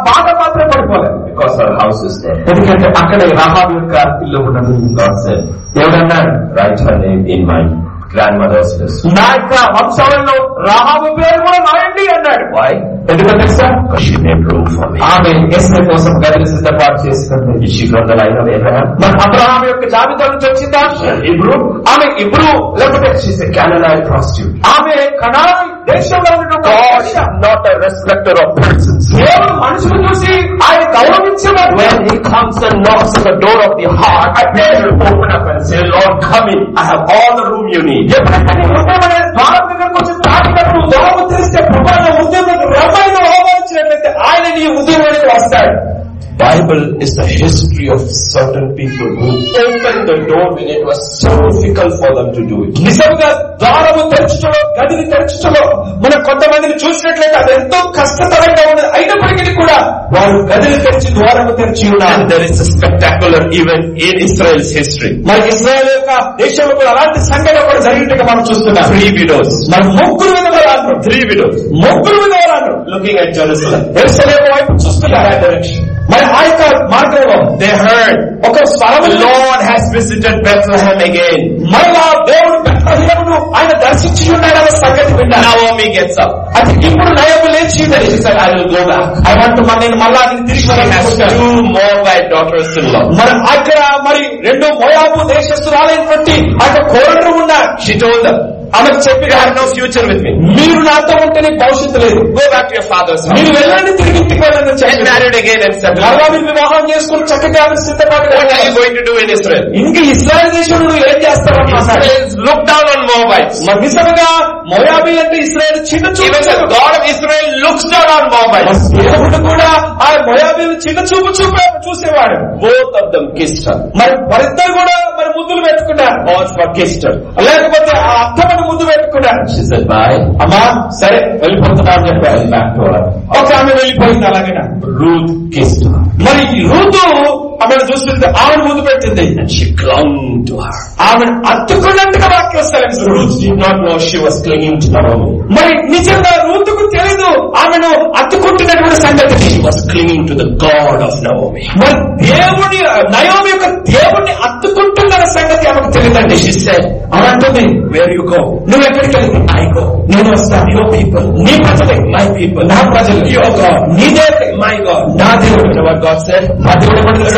బాధ మాత్రం పడిపోలేదు because her house is there. ఎందుకంటే అక్కడే రాహాబు యొక్క ఇల్లు ఉన్నది God said, ఎవడన్నాడు write her name in my grandmother's list. నా యొక్క వంశాలలో రాహాబు పేరు కూడా రాయండి అన్నాడు Why? ఎందుకంటే తెలుసా Because she made room for me. ఆమె ఎస్ఐ కోసం గదిని సిద్ధపాటు చేసుకుంది Is she from the line of Abraham? మరి అబ్రహాం యొక్క జాబితా నుంచి వచ్చిందా Hebrew? ఆమె ఇప్పుడు లేకపోతే She's a Canaanite prostitute. ఆమె కణాలి దేశంలో ఉన్నటువంటి ఒక God వేశ్య. is not a respecter of persons. దేవుడు మనుషులు చూసి ఆయన గౌరవించేవాడు When he comes and knocks on the door of the heart, I dare you open up and say, Lord, come in. I have all the room you need. ఎప్పుడైతే నీ హృదయం అనే ద్వారం దగ్గరకు వచ్చి తాకినప్పుడు ద్వారము తెరిస్తే ప్రభా నా ఉద్యోగం రమ్మైన ఆహ్వానించినట్లయితే ఆయన నీ ఉద్యోగానికి వస్తాడు Bible is the history of certain people who opened the door when it was so difficult for them to do it. నిజంగా ద్వారము తెరచటలో గదిని తెరచటలో మనం కొంతమందిని చూసినట్లయితే అది ఎంతో కష్టతరంగా ఉన్నది అయినప్పటికీ కూడా వారు గదిని తెరిచి ద్వారము తెరిచి ఉన్నారు And there is a spectacular event in Israel's history. మరి ఇస్రాయల్ యొక్క దేశంలో కూడా అలాంటి సంఘటన కూడా జరిగినట్టుగా మనం చూస్తున్నాం Three widows. మరి ముగ్గురు విధవరాలు Three widows. ముగ్గురు విధవరాలు Looking at Jerusalem. ఎరుసలేము వైపు చూస్తున్నారు That direction. మరి ఆ యొక్క మార్గంలో They heard, ఒక స్వరము the Lord has visited Bethlehem again. మరలా దేవుడు బెత్లెహేమును ఆయన దర్శించి ఉన్నాడన్న సంగతి విన్నారు Naomi gets up. అది ఇప్పుడు నయము లేచి She said, I will go back. I want మరి నేను మళ్ళా అది తిరిగి She has వెళ్ళాలనుకుంటాను. two Moabite daughters-in-law. మరి అక్కడ మరి రెండు మోయాబు దేశస్తురాలైనటువంటి ఆ యొక్క కోరలు ఉన్నారు She told them, ఆమెకు చెప్పి you have no future with me. మీరు నాతో ఉంటే నీకు భవిష్యత్తు లేదు Go back to your father's house. మీరు వెళ్ళండి తిరిగి ఇంటికి వెళ్ళండి Get చెప్పి married again and settle. మరలా మీరు వివాహం చేసుకుని చక్కగా సిద్ధపాటు What are you going to do in Israel? ఇంకా ఇస్రాయల్ దేశంలో నువ్వు ఏం చేస్తావని మాట్లాడారు Israelis look down on Moabites. మరి నిజంగా మొయాబీ అంటే ఇస్రాయల్ చిన్న Even the చూపు God of Israel looks down on Moabites. దేవుడు కూడా ఆ మొయాబీలు చిన్న చూపు చూపే చూసేవాడు Both of them kissed her. మరి వారిద్దరు కూడా మరి ముద్దులు పెట్టుకున్నారు Or for kissed her. లేకపోతే ఆ అత్తమని ముద్దు పెట్టుకున్నారు She said, bye. అమ్మా సరే వెళ్ళిపోతున్నా అని చెప్పారు Back to her. ఒక ఆమె వెళ్ళిపోయింది అలాగే Ruth kissed her. మరి ఈ రూతు ఆమెను చూస్తుంటే ఆమెను ముద్దు పెట్టింది And she clung to her. ఆమెను అత్తుకున్నట్టుగా వాక్యం స్థలం Ruth did not know she was clinging to Naomi. మరి నిజంగా రూతుకు తెలీదు ఆమెను అత్తుకుంటున్నటువంటి సంగతి She was clinging to the God of Naomi. మరి దేవుని నయోమి యొక్క దేవుణ్ణి అత్తుకుంటున్న సంగతి ఆమెకు తెలియదండి She said, అని అంటుంది where you go? నువ్వు ఎక్కడికి వెళ్తే I go. నేను వస్తాను Your people. నీ ప్రజలే My people. నా ప్రజలు Your God. నీ దేవుడే My God. నా దేవుడు You know what God said? నా దేవుడు ఏమన్నాడు?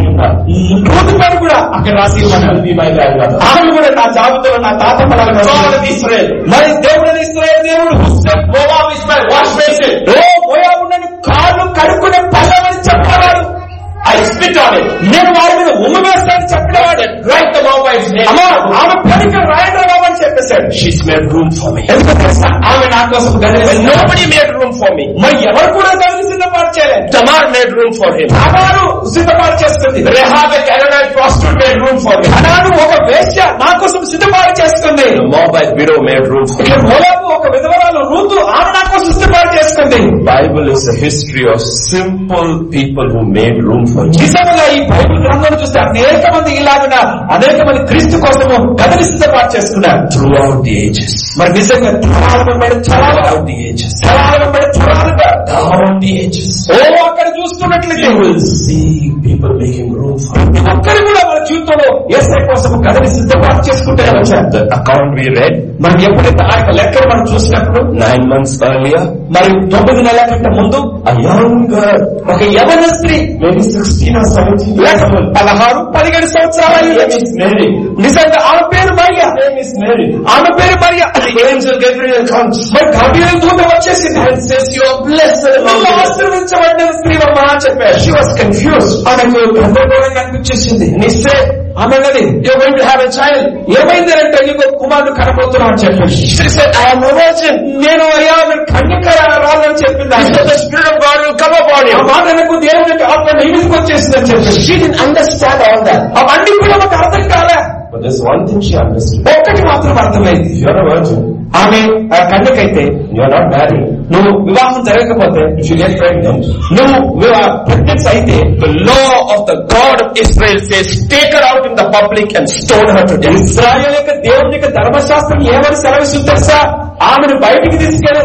రూతు పేరు కూడా అక్కడ రాసి She ఇవ్వమన్నాడు. will be my grandmother. ఆమె కూడా నా జాబితాలో నా తాత పడాలి God of Israel. మరి దేవుడు ఇస్రాయేల్ దేవుడు Said, Moab is my wash basin. ఓ మోయాబునని కాళ్ళు కడుక్కునే పల్లవని చెప్పేవాడు I spit on it. నేను వారి మీద ఉమ్మ వేస్తానని చెప్పేవాడు Write the Moabite's name. అమ్మా ఆమె పనికి రాయండి బాబు అని చెప్పేశాడు She's made room for me. ఎందుకు తెలుసా ఆమె నా కోసం గదిని But సిద్ధపా- nobody made room for me. మరి ఎవరు కూడా గదిని సిద్ధపాటు చేయలేదు Tamar made room for him. అనాను సిద్ధపాటు చేసుకుంది Rahab, a Canaanite prostitute, made room for me. అనాను ఒక వేశ్య నా కోసం సిద్ధపాటు చేసుకుంది The Moabite widow made room for ఇక్కడ me. మోయాబు ఒక విధవరాలు రూతు ఆమె నా కోసం సిద్ధపాటు చేసుకుంది Bible is a history of simple people who made room for you. నిజంగా ఈ బైబిల్ గ్రంథాన్ని చూస్తే అనేక మంది ఇలాగున అనేక మంది క్రీస్తు కోసము గదిని సిద్ధపాటు చేసుకున్నారు Throughout the ages. మరి నిజంగా తరాల వెంబడి తరాలుగా Throughout the ages. తరాల వెంబడి తరాలుగా Down the ages. ఓ అక్కడ చూస్తున్నట్లయితే You will see people making room for you. ప్రతి ఒక్కరు కూడా మన జీవితంలో ఏసై కోసం గదిని సిద్ధపాటు చేసుకుంటే వచ్చారు The account we read మనం ఎప్పుడైతే ఆ యొక్క లెక్కలు మనం చూసినప్పుడు nine months earlier, మరి తొమ్మిది నెలల కంటే ముందు a young girl, ఒక యవన స్త్రీ maybe 16 or 17 లేక years old, పదహారు పదిహేడు సంవత్సరాల her name is Mary. నిజంగా ఆమె పేరు Mariya Her name is Mary. ఆమె పేరు Mariya The angel Gabriel comes మరి గంభీర దూత వచ్చేసింది and says, you are blessed among నువ్వు women." ఆశీర్వదించబడిన స్త్రీ అమ్మా అని చెప్పారు She was confused. ఆమెకు గందరగోళంగా అనిపించేసింది And he said, ఆమె అన్నది you're going to have a child. ఏమైంది అంటే నీకు కుమారుడు కనబోతున్నావు అని చెప్పాడు She said, I am a virgin. నేను అయ్యా మీరు కన్యక రావాలని చెప్పింది He said, the Spirit of God will come upon ఆ you. మాట నాకు దేవుని యొక్క ఆత్మ నీ మీదకి వచ్చేసిందని చెప్పి She didn't understand all that. అవన్నీ కూడా మాకు అర్థం కాలే But there's one thing she understood. ఒక్కటి మాత్రం అర్థమైంది If you're a virgin, ఆమె ఆ కన్యకైతే you're not married. నువ్వు వివాహం జరగకపోతే If you get pregnant, నువ్వు ప్రెగ్నెన్స్ అయితే the law of the God of Israel says, take her out in the public and stone her to death. Israel యొక్క దేవుని యొక్క ధర్మశాస్త్రం ఏమని సెలవిస్తుంది తెలుసా ఆమెను బయటికి తీసుకెళ్లి రాళ్ళతో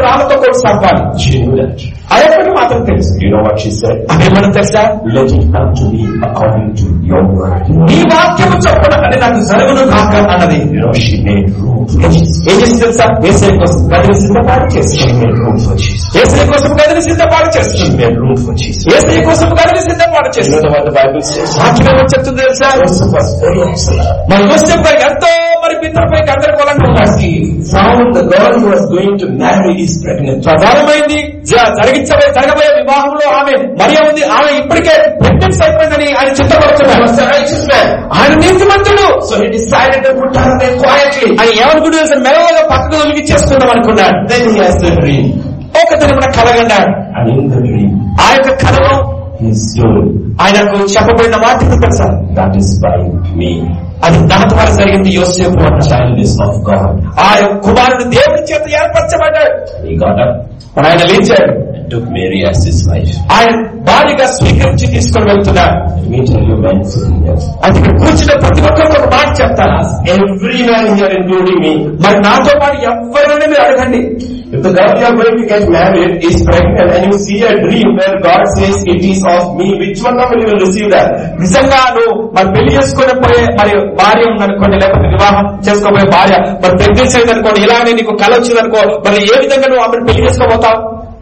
కోట్లు సంపాలి She knew that. అదొక్కటి మాత్రం తెలుసు You know what she said? అదేమన్నా తెలుసా Let it come to me according to your word. నీ వాక్యము చొప్పున అని నాకు జరుగును కాక అన్నది You know, she made room for Jesus. ఏం చేసి తెలుసా ఏసఐ కోసం గదిని సిద్ధపాటు చేసి She made room for Jesus. ఏసఐ కోసం గదిని సిద్ధపాటు She చేస్తుంది made room for Jesus. ఏసఐ కోసం గదిని సిద్ధపాటు You know చేస్తుంది what the Bible says? వాక్యం ఏమని చెప్తుంది తెలుసా Joseph was very upset. మరి యోసేపు ఎంతో మరి పితృపై గందరగోళంగా ఉన్నారు He found the girl who was going to marry is pregnant. ప్రధానమైంది జ- జరిగించబోయే జరగబోయే వివాహంలో ఆమె మరియ ఉంది ఆమె ఇప్పటికే ప్రెగ్నెన్స్ అయిపోయిందని ఆయన He చింతపడుతున్నారు was a righteous man. ఆయన నీతిమంతుడు So he decided to put her there quietly. ఆయన ఏమనుకుంటే తెలుసా మెల్లగా పక్కకు తొలగించేసుకుందాం అనుకున్నాడు Then he has the dream. ఒక దినమున కలగన్నాడు And in the dream, ఆ యొక్క కళలో he's told, ఆయనకు చెప్పబడిన మాట ఏంటో తెలుసా that is by me. అది నా ద్వారా జరిగింది యోసేపు The అన్న child is of God. ఆ యొక్క కుమారుడు దేవుడి చేత ఏర్పరచబడ్డాడు He got up మరి ఆయన లేచాడు and took Mary as his wife. ఆయన భారీగా స్వీకరించి తీసుకొని వెళ్తున్నాడు Let me tell you men sitting here. అది ఇక్కడ కూర్చున్న ప్రతి ఒక్కరికి ఒక మాట చెప్తాను Every man here, including me, మరి నాతో పాటు ఎవరైనా మీరు అడగండి if the girl you are going to get married is pregnant and you see a dream where God says it is of me, which one of you will receive that? నిజంగా నువ్వు మరి పెళ్లి చేసుకుని పోయే మరి భార్య ఉందనుకోండి లేకపోతే వివాహం చేసుకోబోయే భార్య మరి ప్రెగ్నెన్సీ అయిందనుకోండి ఇలానే నీకు కళ వచ్చిందనుకో మరి ఏ విధంగా నువ్వు ఆమెను పెళ్లి చేసుకోబోతావు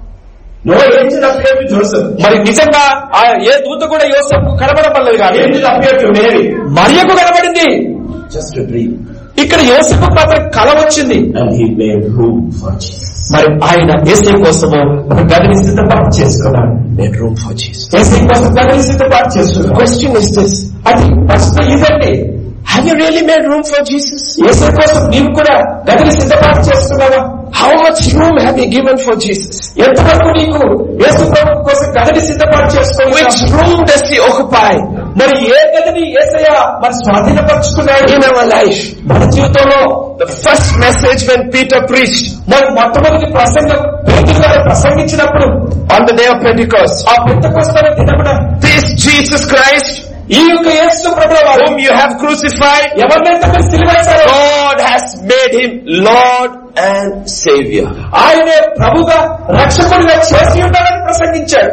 No angel appeared to Joseph. మరి నిజంగా ఆ ఏ దూత కూడా యోసేపు కనబడపడలేదు కానీ Angel appeared to Mary. మరియకు కనబడింది Just a dream. ఇక్కడ యోసేపు మాత్రం కళ వచ్చింది And he made room for Jesus. మరి ఆయన ఏసై కోసము ఒక గదిని సిద్ధపాటు చేసుకున్నాడు Made room for Jesus. ఏసై కోసం గదిని సిద్ధపాటు చేసుకున్నాడు Question is this. అది ప్రశ్న ఇదండి Have you really made room for Jesus? ఏసై కోసం నీవు కూడా గదిని సిద్ధపాటు చేసుకున్నావా How much room have you given for Jesus? ఎంతవరకు నీకు యేసు ప్రభు కోసం గదిని సిద్ధపాటు చేసుకోవాలి Which room does he occupy మరి ఏ గదిని ఏసయ్య మరి స్వాధీనపరుచుకున్నాడు in our life? మన జీవితంలో The first message when Peter preached మరి మొట్టమొదటి ప్రసంగం పేతురు గారు ప్రసంగించినప్పుడు on the day of Pentecost, ఆ పెద్దకొస్తున్న దినమున this Jesus Christ ఈ యొక్క యేసు ప్రభు వారు whom you have crucified, ఎవరినైతే మీరు సిలువేశారో God has made him Lord and Savior. ఆయనే ప్రభుగా రక్షకుడిగా చేసి ఉన్నాడని ప్రసంగించాడు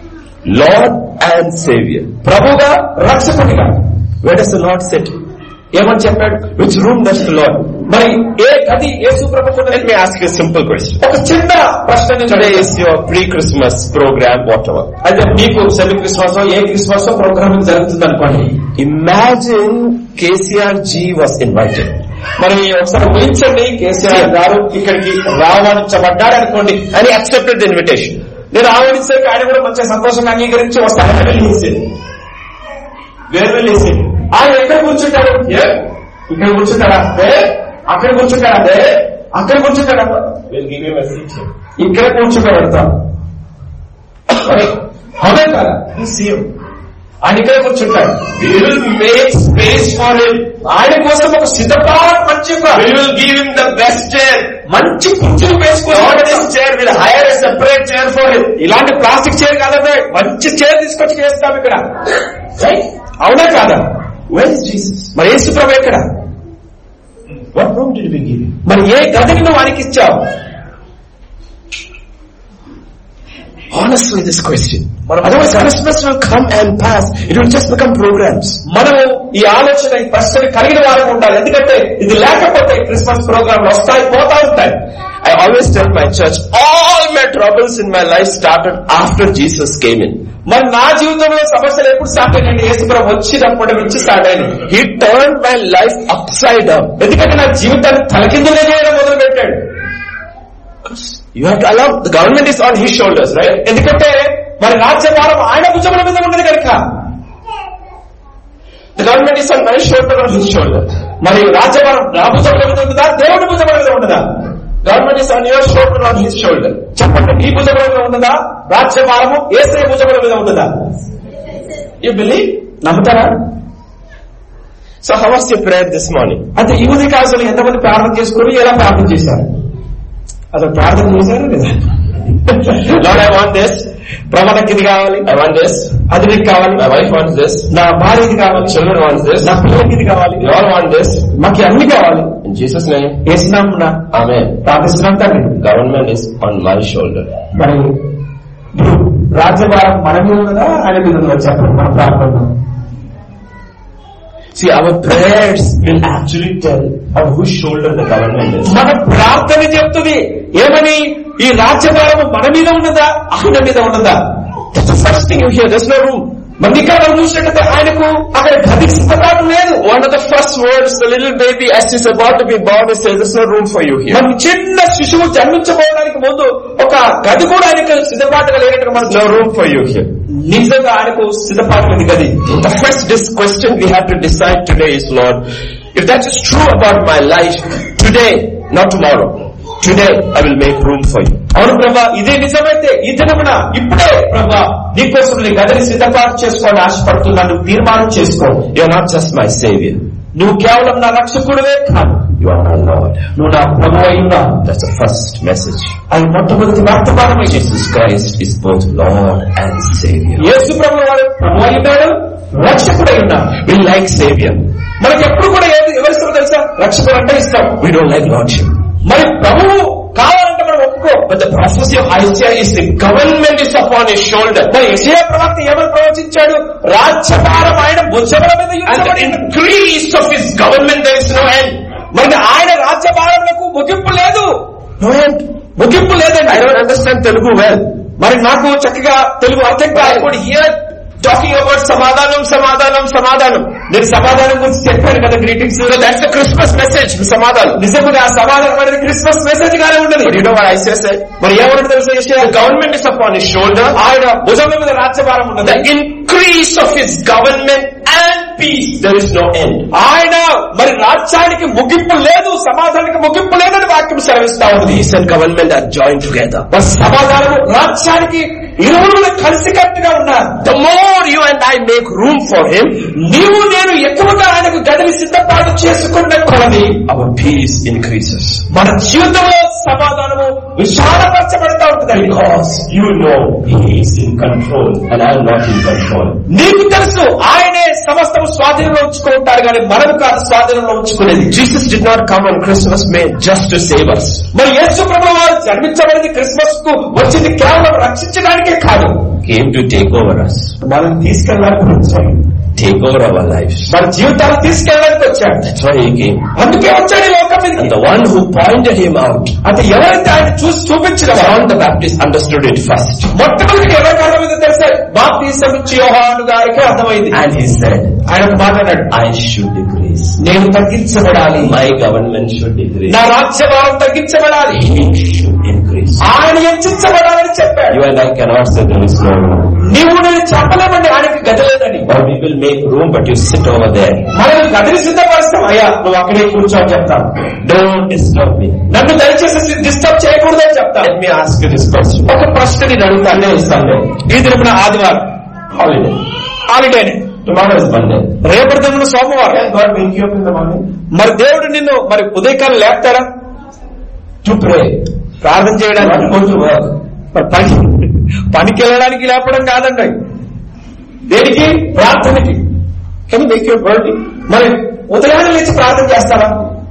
Lord and Savior. ప్రభుగా రక్షకుడిగా Where does the Lord sit? ఏమని చెప్పాడు Which room does the Lord? మరి ఏ గది యేసు ప్రభు Let me ask you a simple question. ఒక చిన్న ప్రశ్న నేను Today అడుగుతాను. is your pre-Christmas program, whatever. అయితే మీకు సెమీ క్రిస్మస్ ఏ క్రిస్మస్ ప్రోగ్రామ్ జరుగుతుంది అనుకోండి Imagine KCR G was invited. మరి ఒకసారి ఊహించండి కేసీఆర్ గారు ఇక్కడికి రావడించబడ్డాడు అనుకోండి And he accepted the invitation. నేను ఆహ్వానించాక ఆయన కూడా మంచి సంతోషంగా అంగీకరించి వస్తాను Where will he sit? ఆయన ఎక్కడ కూర్చుంటాడు Here? ఇక్కడ కూర్చుంటాడా ఏ? అక్కడ కూర్చుంటాడా ఏ? అక్కడ కూర్చుంటాడా We'll give him a seat here. ఇక్కడ కూర్చోబెడతాం అవునా కదా He's here. ఆయన ఇక్కడ కూర్చుంటాడు We will make space for him. ఆయన కోసం ఒక సిద్ధపాటు మంచి ఒక We will give him the best chair. మంచి కుర్చీలు Not వేసుకోవాలి this chair, we'll hire a separate chair for him. ఇలాంటి ప్లాస్టిక్ చైర్ కాదంటే మంచి చైర్ తీసుకొచ్చి చేస్తాం ఇక్కడ Right? అవునా కాదా Where is Jesus? మరి యేసు ప్రభు ఎక్కడ What room did we give him? మరి ఏ గదిని నువ్వు ఆయనకి ఇచ్చావు Honestly, this question. మనం Otherwise, Christmas will come and pass. It will just become programs. మనము ఈ ఆలోచన ఈ ప్రశ్న కలిగిన వారికి ఉండాలి ఎందుకంటే ఇది లేకపోతే క్రిస్మస్ ప్రోగ్రాంలు వస్తాయి పోతా ఉంటాయి I always tell my church, all my troubles in my life started after Jesus came in. మరి నా జీవితంలో సమస్యలు ఎప్పుడు స్టార్ట్ అయినాయండి యేసుప్రభు వచ్చినప్పటి నుంచి స్టార్ట్ అయినాయి He turned my life upside down. ఎందుకంటే నా జీవితాన్ని తలకిందులే చేయడం మొదలు పెట్టాడు You have to allow, the government is on his shoulders, right? ఎందుకంటే మరి రాజ్యభారం ఆయన భుజముల మీద ఉన్నది కనుక The government is on my shoulder or his shoulder. మరి రాజ్యభారం నా భుజముల మీద ఉన్నదా దేవుడి భుజముల మీద ఉన్నదా Government is on your shoulder or his shoulder. చెప్పండి నీ భుజముల మీద ఉన్నదా రాజ్యభారము ఏసే భుజముల మీద ఉన్నదా You believe? నమ్ముతారా So how was your prayer this morning? అంటే ఈ ఉదయ కాలంలో ఎంతమంది ప్రార్థన చేసుకుని ఎలా ప్రార్థన చేశారు అసలు ప్రార్థన చేశారా లేదా Lord, I want this. ప్రభు నాకు ఇది కావాలి I want this. అది నీకు కావాలి My wife wants this. నా భార్య ఇది కావాలి Children wants this. నా పిల్లలకి ఇది కావాలి We all want this. మాకు అన్ని కావాలి In Jesus' name. వేసినామున్నా Amen. ప్రార్థిస్తున్నాం తండ్రి Government is on my shoulder. మరి ఇప్పుడు రాజ్యభారం మన మీద ఉన్నదా ఆయన మీద ఉన్నదా చెప్పండి మన ప్రార్థన See, our prayers will actually tell on whose shoulder the government is. మన ప్రార్థన చెప్తుంది ఏమని ఈ రాజ్యభారం మన మీద ఉన్నదా ఆయన మీద ఉన్నదా That's the first thing you hear. There's no room. మరి ఇక్కడ మనం చూసినట్టయితే ఆయనకు అక్కడ గది సిద్ధపాటు లేదు One of the first words the little baby as he's about to be born he says, there's no room for you here. మన చిన్న శిశువు జన్మించబోవడానికి ముందు ఒక గది కూడా ఆయనకు సిద్ధపాటుగా లేనట్టుగా మనం No room for you here. నిజంగా ఆయనకు సిద్ధపాటు లేదు గది The first dis- question we have to decide today is, Lord, if that is true about my life, today, not tomorrow, today I will make room for you. అవును ప్రభా ఇదే నిజమైతే ఈ దినమున ఇప్పుడే ప్రభా నీకోసం నీ గదిని సిద్ధపాటు చేసుకోవాలని ఆశపడుతున్నాను తీర్మానం చేసుకో You're not just my savior. నువ్వు కేవలం నా రక్షకుడివే కాదు You are my Lord. నువ్వు నా ప్రభు అయిందా That's the first message. అది మొట్టమొదటి వర్తమానమై Jesus Christ is both Lord and Savior. యేసు ప్రభు వాడు ప్రభు అయినాడు రక్షకుడై ఉన్నాడు We like Savior. మనకి ఎప్పుడు కూడా ఏది ఎవరిస్తారో తెలుసా రక్షకుడు అంటే ఇష్టం We don't like Lordship. మరి ప్రభువు కావాలంటే మనం ఒప్పుకో But the prophecy of Isaiah is the government is upon his shoulder. మరి యెషయా ప్రవక్త ఏమని ప్రవచించాడు రాజ్యభారం ఆయన భుజముల మీద And the ఉంచబడింది. increase of his government there is no end. మరి ఆయన రాజ్యభారములకు ముగింపు లేదు No end. ముగింపు లేదండి I don't understand Telugu well. మరి నాకు చక్కగా తెలుగు అర్థం But I కాదు could hear talking about Samadhanam, Samadhanam, Samadhanam. నేను సమాధానం గురించి చెప్పాను కదా greetings So that's the Christmas message, Samadhanam. నిజంగా ఆ సమాధానం అనేది క్రిస్మస్ మెసేజ్ గానే ఉండదు But you know what Isaiah said? మరి ఏమన్నా తెలుసా యెషయా? The government is upon his shoulder. ఆయన భుజం మీద రాజ్యభారం ఉన్నది The increase of his government and peace, there is no end. ఆయన మరి రాజ్యానికి ముగింపు లేదు సమాధానానికి ముగింపు లేదని వాక్యం సెలవిస్తా ఉంది Peace and government are joined together. మరి సమాధానము రాజ్యానికి ఇరువురు కలిసికట్టుగా ఉన్నారు The more you and I make room for him, నీవు నేను ఎక్కువగా ఆయనకు గదిని సిద్ధపాటు చేసుకున్న కొలది our peace increases. మన జీవితంలో సమాధానము విశాలపరచబడతా ఉంటుందండి Because you know he is in control and I am not in control. నీకు తెలుసు ఆయనే సమస్తము స్వాధీనంలో ఉంచుకుంటారు కానీ మనము కాదు స్వాధీనంలో ఉంచుకునేది Jesus did not come on Christmas Day just to save us. మరి యేసు ప్రభు వారు జన్మించబడింది క్రిస్మస్ కు వచ్చింది కేవలం రక్షించడానికే కాదు He came to take over us, మనం తీసుకెళ్ళడానికి వచ్చాడు take over our lives. మన జీవితాలు తీసుకెళ్ళడానికి వచ్చాడు That's why he came. అందుకే వచ్చాడు ఈ లోకం And మీదకి the one who pointed him out, అంటే ఎవరైతే ఆయన చూసి చూపించిన John the Baptist understood it first. మొట్టమొదటి ఎవరికి అర్థమైందో తెలుసా బాప్తీసం ఇచ్చి యోహాను గారికి అర్థమైంది And he said, ఆయన ఒక మాట అన్నాడు I should decrease. నేను తగ్గించబడాలి My government should decrease. నా రాజ్యభారం తగ్గించబడాలి He should increase. ఆయన హెచ్చించబడాలని చెప్పాడు You and I cannot say there is no room. నీవు నేను చెప్పలేమండి ఆయనకి గది లేదని Or we will make room but you sit over there. మనం గదిని సిద్ధపరుస్తాం అయ్యా నువ్వు అక్కడే కూర్చోని చెప్తాను Don't disturb me. నన్ను దయచేసి డిస్టర్బ్ చేయకూడదని చెప్తాను Let me ask you this question. ఒక ప్రశ్న నేను అడుగుతాను Sunday. ఈ దినమున ఆదివారం Holiday. హాలిడేనే Tomorrow is Monday. రేపటి దినమున సోమవారం Can God wake you up in the morning? మరి దేవుడు నిన్ను మరి ఉదయకాలం లేపుతారా To pray. ప్రార్థన చేయడానికి Not go to work. మరి పని పనికి వెళ్ళడానికి లేపడం కాదండి దేనికి ప్రార్థనకి Can you make your body? మరి ఉదయాన్నే లేచి ప్రార్థన చేస్తారా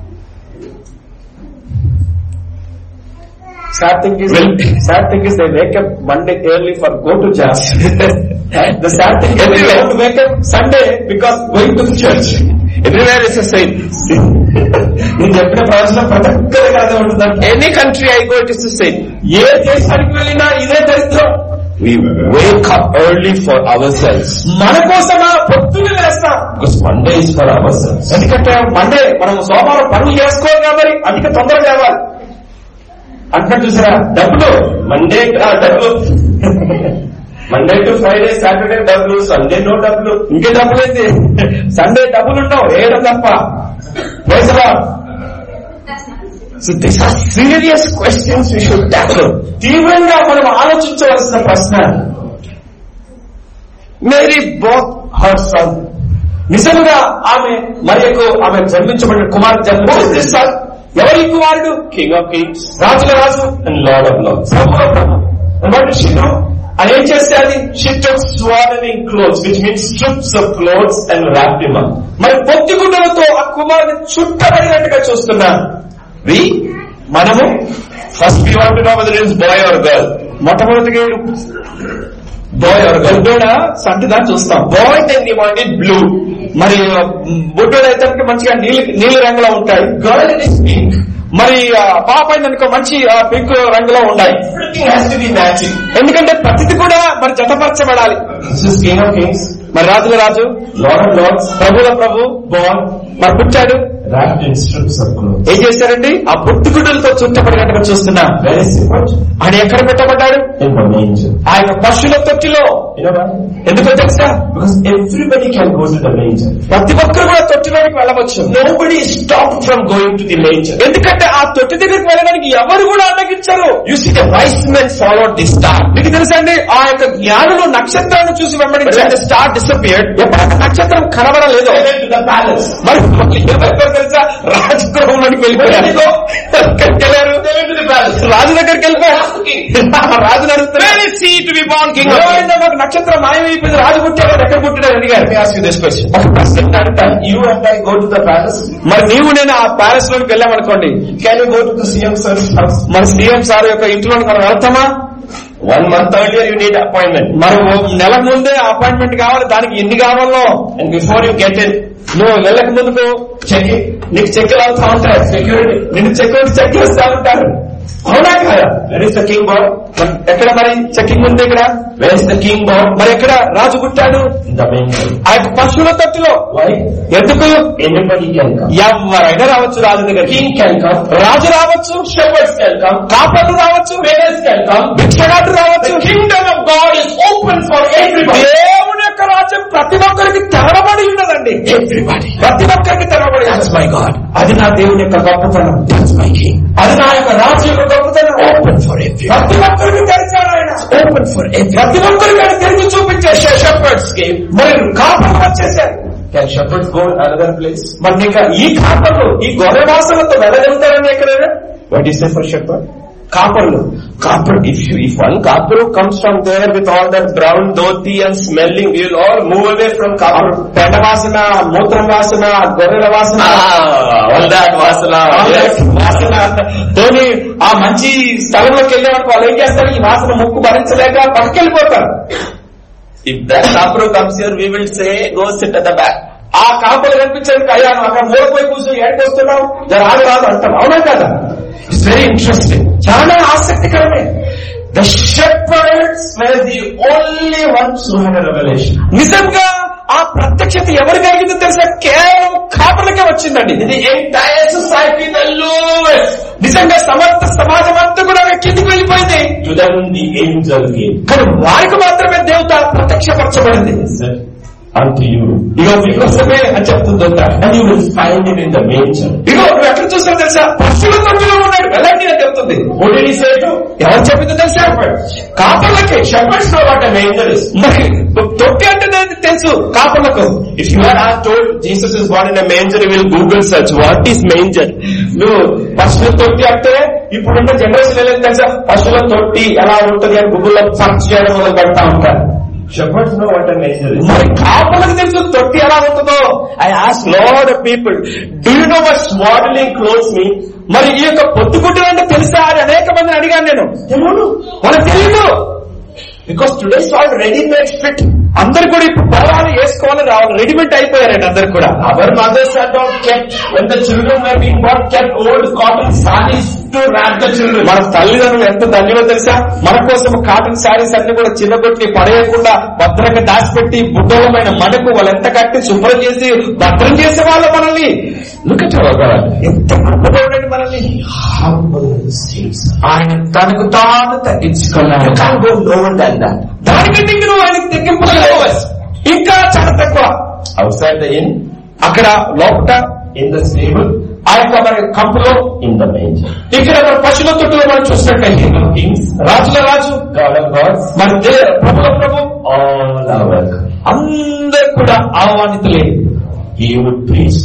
Sad thing is, sad thing is they wake up Monday early for go to church. the sad thing is they don't wake up Sunday because going to the church. Everywhere is the same. నేను చెప్పిన ప్రవచనం ప్రతి ఒక్కరికి అదే ఉంటుందండి Any country I go, it is the same. ఏ దేశానికి వెళ్ళినా ఇదే దరిద్రం We wake up early for ourselves. మన కోసమా పొద్దున్నే లేస్తాం Because Monday is for ourselves. ఎందుకంటే మండే మనం సోమవారం పనులు చేసుకోవాలి కాబట్టి అధిక తొందరగా లేవాలి అంటున్నా చూసారా డబ్బులు Monday, uh, double. Monday to Friday, Saturday double, Sunday no double. ఇంకే డబ్బులు ఏంటి సండే డబ్బులు ఉండవు వేయడం తప్ప పైసలా So these are serious questions we should tackle. తీవ్రంగా మనం ఆలోచించవలసిన ప్రశ్న Mary bought her son. నిజంగా ఆమె మరియకు ఆమె జన్మించబడిన కుమార్ Who is జన్మించింది this son? ఎవరి ఈ కుమారుడు King of kings రాజుల రాజు and Lord of lords. ప్రభుల ప్రభు And what did she do? అది ఏం చేస్తే అది She took swaddling clothes, which means strips of clothes and wrapped him up. మరి పొత్తి గుడ్డలతో ఆ కుమారుని చుట్టబడినట్టుగా చూస్తున్నా We, మనము first we want to know whether it is boy or girl. మొట్టమొదటిగా Boy or girl. బుడ్డోడ సంటిదా చూస్తాం Boy then we want it blue. మరి బుడ్డోడు అయితే మంచిగా నీలి నీలి రంగులో ఉంటాయి Girl it is pink. మరి ఆ, పాప అనుకో మంచి పింక్ రంగులో ఉన్నాయి Everything has to be matching. ఎందుకంటే ప్రతిది కూడా మరి జతపరచబడాలి This is King of kings, మరి రాజుల రాజు Lord of lords, ప్రభుల ప్రభు born, మరి పుట్టాడు wrapped in strips of clothes. ఏం చేశారండి ఆ పొత్తిగుడ్డలతో చుట్టబడినట్టుగా చూస్తున్నా Where is he put? ఆయన ఎక్కడ పెట్టబడ్డాడు In the manger. ఆయన పశువుల తొట్టిలో You know why? ఎందుకో తెలుసా Because everybody can go to the manger. ప్రతి ఒక్కరు కూడా తొట్టిలోనికి వెళ్ళవచ్చు Nobody is stopped from going to the manger. ఎందుకంటే ఆ తొట్టి దగ్గరికి వెళ్ళడానికి ఎవరు కూడా అడ్డగించరు You see, the wise men followed the star. మీకు తెలుసా అండి ఆ యొక్క జ్ఞానులు నక్షత్రాన్ని చూసి But when వెంబడించారు the star disappeared, ఎప్పుడు ఆ నక్షత్రం కనబడలేదు they went to the palace. మరి మళ్ళీ ఏమైపోయారు తెలుసా రాజగృహంలోనికి వెళ్ళిపోయారు ఎక్కడికి వెళ్ళారు They went to the palace. రాజు దగ్గరికి వెళ్ళిపోయారు రాజు Where నడుస్తున్నారు is he to be born king of kings? ఏమైందో మాకు నక్షత్రం మాయమైపోయింది రాజు పుట్టాడు ఎక్కడ పుట్టాడు అడిగారు Let me ask you this question. ఒక ప్రశ్న అడుగుతాను. You and I go to the palace. మరి నీవు నేను ఆ ప్యాలెస్ లోకి వెళ్ళామనుకోండి Can you go to the CM sir's house? మరి సీఎం సార్ యొక్క ఇంట్లోకి మనం వెళ్తామా One month earlier you need appointment. మరి ఓ నెల ముందే అపాయింట్మెంట్ కావాలి దానికి ఎన్ని కావాలో And before you get in, నువ్వు వెళ్ళక ముందుకు check it. నీకు చెక్ అవుతా ఉంటారు సెక్యూరిటీ నిన్ను సెక్యూరిటీ చెక్ చేస్తా ఉంటారు అవునా కదా Where is the king born? మరి ఎక్కడ మరి చెక్కింగ్ ఉంది ఇక్కడ Where is the king born? మరి ఎక్కడ రాజు పుట్టాడు In the manger. ఆ యొక్క పశువుల తట్టులో Why? ఎందుకు Anybody can come. ఎవరైనా రావచ్చు రాజు దగ్గర King can come. రాజు రావచ్చు Shepherds can come. కాపర్లు రావచ్చు Beggars can come. భిక్షగాడు రావచ్చు The kingdom of God is open for everybody. దేవుని యొక్క రాజ్యం ప్రతి ఒక్కరికి తెరవబడి ఉన్నదండి Everybody. ప్రతి ఒక్కరికి తెరవబడి That's my God. అది నా దేవుని యొక్క గొప్పతనం That's my king. అది నా యొక్క రాజు యొక్క గొప్పతనం Open for everybody. ప్రతి ఒక్కరికి తెరిచాడు ఆయన Open for everybody. ప్రతి ఒక్కరికి ఆయన తెరిచి చూపించేసే Shepherds came. మరి కాపర్లు వచ్చేసారు Can shepherds go in another place? మరి నీకు ఈ కాపర్లు ఈ గొర్రె వాసనతో వెళ్ళగలుగుతారని ఎక్కడైనా What do you say for shepherd? కాపర్లు Copper. If you, if one copper comes from there with all that brown dhoti and smelling, we'll all move away from copper. పెండ వాసన మూత్రం వాసన గొర్రెల వాసన Ah, all that vasana. Yes. వాసన తోని ఆ మంచి స్థలంలోకి వెళ్ళేవాడికి వాళ్ళు ఏం చేస్తారు ఈ వాసన ముక్కు భరించలేక పక్కకెళ్ళిపోతారు If that copper comes here, we will say, go sit at the back. ఆ కాపలు కనిపించేందుకు అయ్యా నువ్వు అక్కడ మూలపోయి కూర్చొని ఏడికి వస్తున్నావు జర రాదు రాదు అంటాం అవునా కదా It's very interesting. చాలా ఆసక్తికరమే The shepherds were the only ones who had a revelation. నిజంగా ఆ ప్రత్యక్షత ఎవరికి కలిగిందో తెలుసా కేవలం కాపలకే వచ్చిందండి The entire society, the lowest. నిజంగా సమర్థ సమాజం అంతా కూడా కిందికి వెళ్ళిపోయింది To them the angel came. కానీ వారికి మాత్రమే దేవత ప్రత్యక్షపరచబడింది He said, unto you. ఇగో మీకోసమే అని చెప్తుంది దొంగ. And you will find him in the manger. ఇగో నువ్వు ఎక్కడ చూస్తావు తెలుసా పశువుల తొట్టిలో ఉన్నాడు వెళ్ళండి అని చెప్తుంది What did he say to? ఎవరు చెప్పిందో తెలుసా కాపర్లకి Shepherds know what a manger is. మరి తొట్టి అంటే నాకు తెలుసు కాపర్లకు If you are asked told Jesus is born in a manger, you will Google search, what is manger? నువ్వు పశువుల తొట్టి అంటే ఇప్పుడున్న జనరేషన్ ఏదైతే తెలుసా పశువుల తొట్టి ఎలా ఉంటుంది అని గూగుల్లో సర్చ్ చేయడం మొదలు పెడతా ఉంటారు Shepherds know what a manger is. మరి కాపలకు తెలుసు తొట్టి ఎలా ఉంటుందో I asked lot of people, do you know what swaddling clothes mean? మరి ఈ యొక్క పొత్తుగుడ్డలు అంటే తెలుసా అని అనేక మందిని అడిగాను నేను వాళ్ళకి తెలియదు Because today's all ready-made fit. అందరు కూడా ఇప్పుడు పొలాలు వేసుకోవాలి రావాలి రెడీమేడ్ అయిపోయారండి అందరు కూడా Our mothers had not kept, when the children were being born, kept old cotton sarees to wrap the children. మన తల్లిదండ్రులు ఎంత ధన్యమో తెలుసా మన కోసం కాటన్ శారీస్ అన్ని కూడా చిన్నగొట్టి పడేయకుండా భద్రంగా దాచిపెట్టి బుడ్డలమైన మనకు వాళ్ళు ఎంత కట్టి శుభ్రం చేసి భద్రం చేసే వాళ్ళు మనల్ని Look at our God. ఎంత గొప్పదోడండి మనల్ని Humble saves. ఆయన తనకు తాను You తగ్గించుకున్నాడు can't go lower than that. దానికంటే ఇంక నువ్వు ఆయనకు తగ్గింపులేవు ఇంకా చాలా తక్కువ Outside the inn, అక్కడ లోపట in the stable, ఆ యొక్క మరి కంపులో in the manger. ఇక్కడ మన పశువుల తొట్టులో మనం చూసినట్లయితే Kings, రాజుల రాజు God of gods, మన దే- ప్రభుల ప్రభు all are welcome. అందరు కూడా ఆహ్వానితులే He would preach.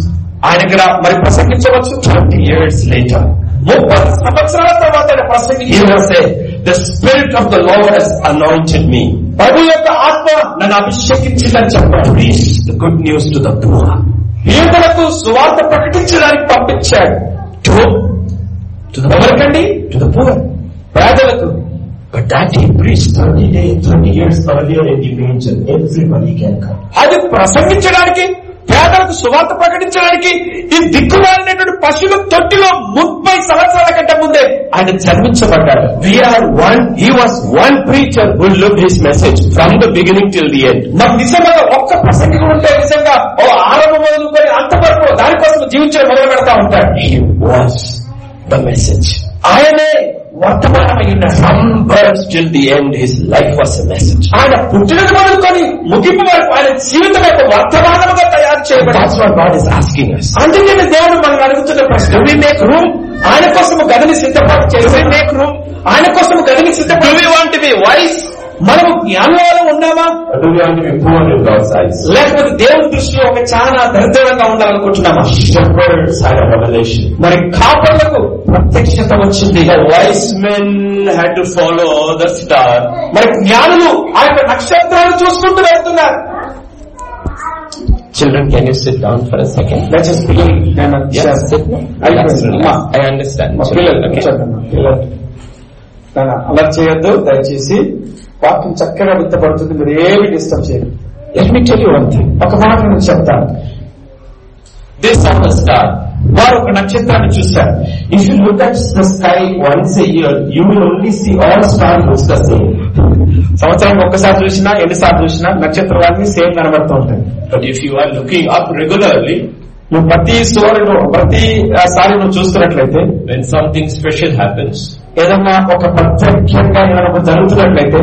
ఆయన ఇక్కడ మరి ప్రసంగించవచ్చు 20 years later. ముప్పై సంవత్సరాల తర్వాత ఆయన He ప్రసంగించి will say, the Spirit of the Lord has anointed me. ప్రభు యొక్క ఆత్మ నన్ను అభిషేకించిందని చెప్పాడు Preach the good news to the poor. పేదలకు సువార్త ప్రకటించడానికి పంపించాడు To, to the ఎవరికండి to the poor. పేదలకు But that he preached 30 days, 30 years earlier in the region. Everybody can come. అది ప్రసంగించడానికి పేదలకు సువార్త ప్రకటించడానికి ఈ దిక్కుమాలినటువంటి పశువుల తొట్టిలో ముప్పై సంవత్సరాల కంటే ముందే ఆయన జన్మించబడ్డాడు We are one, he was one preacher who lived his message from the beginning till the end. మరి నిజంగా ఒక్క ప్రసంగికుడు ఉంటే నిజంగా ఓ ఆరంభం మొదలుకొని అంతవరకు దానికోసం జీవించడం మొదలు పెడతా ఉంటాడు He was the message. ఆయనే వర్తమానమై ఉన్నాడు From birth till the end, his life was a message. ఆయన పుట్టినది మొదలుకొని ముగింపు వరకు ఆయన జీవితం యొక్క వర్తమానముగా తయారు చేయబడి That's what God is asking us. అందుకే దేవుడు మనం అడుగుతున్న ప్రశ్న Do we make room? ఆయన కోసం గదిని సిద్ధపాటు Do చేసి we make room? ఆయన కోసం గదిని Do సిద్ధపాటు we want to be wise? మనము జ్ఞానంలో ఉన్నామా Or do we want to be poor in God's eyes? లేకపోతే దేవుని దృష్టిలో ఒక చాలా దరిద్రంగా ఉండాలనుకుంటున్నామా Shepherds had a revelation. మరి కాపర్లకు ప్రత్యక్షత వచ్చింది The wise men had to follow the star. మరి జ్ఞానులు ఆ యొక్క నక్షత్రాలు చూసుకుంటూ వెళ్తున్నారు Children, can you sit down for a second? దయచేసి పిల్లలు నేను Yes, sit. Relax, relax. I understand. మా Children, పిల్లలు okay. కూర్చోండి, పిల్లలు నన్ను అలర్ట్ చేయొద్దు దయచేసి వాక్యం చక్కగా విత్తపడుతుంది మీరు ఏమి డిస్టర్బ్ చేయరు Let me tell you one thing. ఒక మాట నేను చెప్తాను They saw the star. వారు ఒక నక్షత్రాన్ని చూశారు If you look at the sky once a year, you will only see all stars looks the same. సంవత్సరానికి ఒక్కసారి చూసినా ఎన్నిసార్లు చూసినా నక్షత్రాలన్నీ సేమ్ కనబడుతూ ఉంటాయి But if you are looking up regularly, నువ్వు ప్రతి సూర్యుడు ప్రతి ఆ, సారి నువ్వు చూస్తున్నట్లయితే when something special happens, ఏదన్నా ఒక ప్రత్యేకంగా ఏదైనా ఒకటి జరుగుతున్నట్లయితే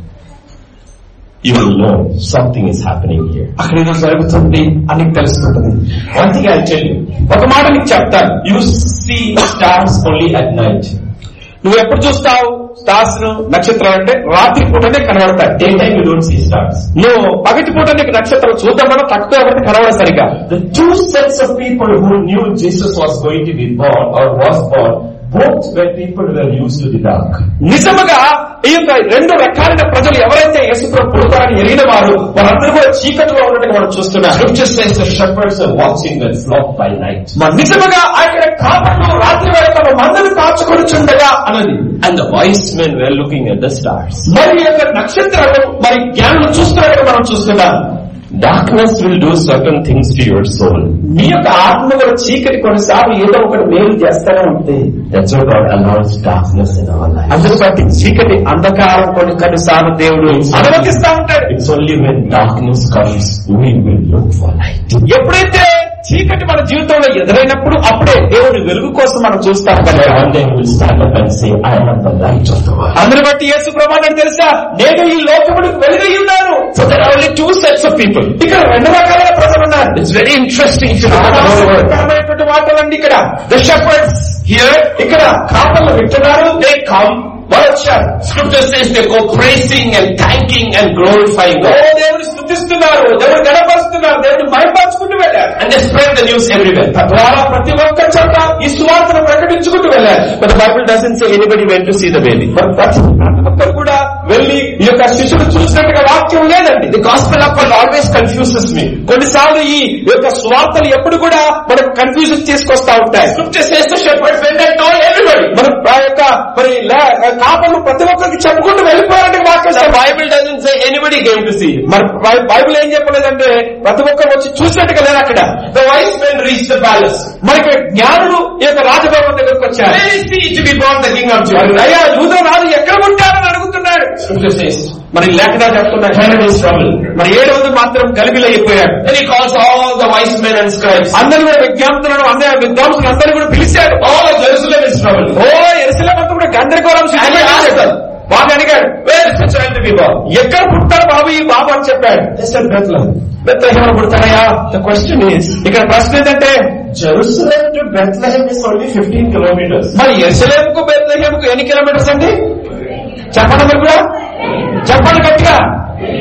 you will know something is happening here. అక్కడ ఏదో జరుగుతుంది అని నీకు తెలుస్తుంటది One thing I'll tell you, ఒక మాట నీకు చెప్తాను you see stars only at night. నువ్వు ఎప్పుడు చూస్తావు స్టార్స్ ను నక్షత్రాలు అంటే రాత్రి పూటనే కనబడతాయి Daytime you don't see stars. నువ్వు పగటి పూట నీకు నక్షత్రం చూద్దాం వల్ల తక్కువ కాబట్టి కనబడ సరిగా The two sets of people who knew Jesus was going to be born or was born, both were people who were used to the dark. నిజముగా ఈ యొక్క రెండు రకాలైన ప్రజలు ఎవరైతే యేసుప్రభు పుడతారని ఎరిగిన వారు వారందరూ కూడా చీకటిలో ఉన్నట్టుగా మనం చూస్తున్నారు Scripture says the shepherds are watching the flock by night. మరి నిజముగా ఆయన కాపర్లు రాత్రి వేళ తమ మందును కాచుకొనిచుండగా అన్నది And the wise men were looking at the stars. మరి ఈ యొక్క నక్షత్రాలు మరి జ్ఞానులు చూస్తున్నట్టుగా మనం చూస్తున్నాం Darkness will do certain things to your soul. మీ యొక్క ఆత్మ కూడా చీకటి కొన్నిసార్లు ఏదో ఒకటి మేలు చేస్తూనే ఉంటుంది That's why God allows darkness in our life. అందుకు బట్టి చీకటి అంధకారం కొన్ని కొన్నిసార్లు దేవుడు అనుమతిస్తా ఉంటాడు It's only when darkness comes, we will look for light. ఎప్పుడైతే చీకటి మన జీవితంలో ఎదురైనప్పుడు అప్పుడే దేవుడి వెలుగు కోసం మనం చూస్తాం కదా And one day we will stand up and say, I am the light of the world. అందుని బట్టి యేసు ప్రమాణం తెలుసా నేను ఈ లోకముడికి వెలుగై ఉన్నాను So there are only two sets of people. ఇక్కడ రెండు రకాలైన ప్రజలు ఉన్నారు It's very interesting if you look at the whole word. ఆసక్తికరమైనటువంటి మాటలండి ఇక్కడ ద షెపర్డ్స్ Here, ఇక్కడ కాపర్లు వింటున్నారు they come, వారు వచ్చారు scripture says they go praising and thanking and glorifying oh God. దేవుని స్థుతిస్తున్నారు దేవుని గణపరుస్తున్నారు దేవుని మైపరుచుకుంటూ వెళ్ళారు And they spread the news everywhere. తద్వారా ప్రతి ఒక్క చోట ఈ సువార్తను ప్రకటించుకుంటూ వెళ్ళారు But the Bible doesn't say anybody went to see the baby. మరి ప్రతి ఒక్కరు కూడా వెళ్ళి ఈ యొక్క శిశుడు చూసినట్టుగా వాక్యం లేదండి The gospel of God always confuses me. కొన్నిసార్లు ఈ యొక్క స్వార్థలు ఎప్పుడు కూడా మనకు కన్ఫ్యూజన్ తీసుకొస్తా ఉంటాయి Scripture says the shepherds went and told everybody. మరి ఆ యొక్క మరి లే- కాపర్లు ప్రతి ఒక్కరికి చెప్పుకుంటూ వెళ్ళిపోయారంటే వాక్యం The చెప్పాలి. Bible doesn't say anybody came to see. మరి బై- బైబిల్ ఏం చెప్పలేదంటే ప్రతి ఒక్కరు వచ్చి చూసినట్టుగా లేదు అక్కడ The wise men reached the palace. మరి ఇక్కడ జ్ఞానులు ఈ యొక్క రాజభవనం దగ్గరకు వచ్చారు Where is he to be born the king of మరి Judah? అయ్యా యూద రాజు ఎక్కడ ఉంటారని అడుగుతున్నాడు Scripture says, మరి లేఖనా చెప్తున్నాడు Herod is troubled. మరి ఏడు వందలు మాత్రం గలిబిలైపోయాడు Then he calls all the wise men and scribes. అందరూ కూడా విజ్ఞాపతులను అందరూ విద్వాంసులు అందరూ కూడా పిలిచాడు All of Jerusalem is troubled. ఓ ఎరుసలేం అంతా కూడా గందరగోళం And he asked them, బాగా అడిగాడు where is the child to be born? ఎక్కడ పుట్టాడు బాబు ఈ బాబు అని చెప్పాడు They said Bethlehem. బెత్లహేమలో పుడతానయ్యా The question is, ఇక్కడ ప్రశ్న ఏంటంటే Jerusalem to Bethlehem is only 15 kilometers. మరి ఎరుసలేంకు బెత్లహేముకు ఎన్ని కిలోమీటర్స్ అండి చెప్పండి మీరు కూడా చెప్పండి గట్టిగా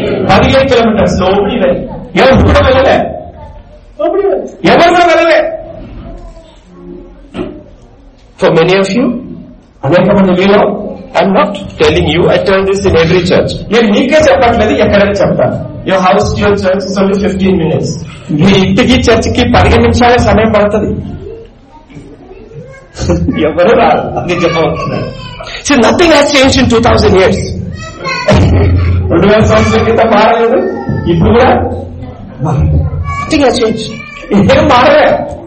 పదిహేను కిలోమీటర్స్ Nobody went. ఎవరు కూడా వెళ్ళలే Nobody went. ఎవరు కూడా వెళ్ళలే For many of you, అనేక మంది మీలో I'm not telling you, I tell this in every church. నేను మీకే చెప్పట్లేదు ఎక్కడైనా చెప్తాను Your house to your church is only 15 minutes. మీ ఇంటికి చర్చికి పదిహేను నిమిషాలే సమయం పడుతుంది ఎవరు రాదు అది చెప్పబోతున్నారు See, nothing has changed in 2000 years. రెండు వేల సంవత్సరాల క్రితం మారలేదు ఇప్పుడు కూడా Nothing has changed. ఏం మారలే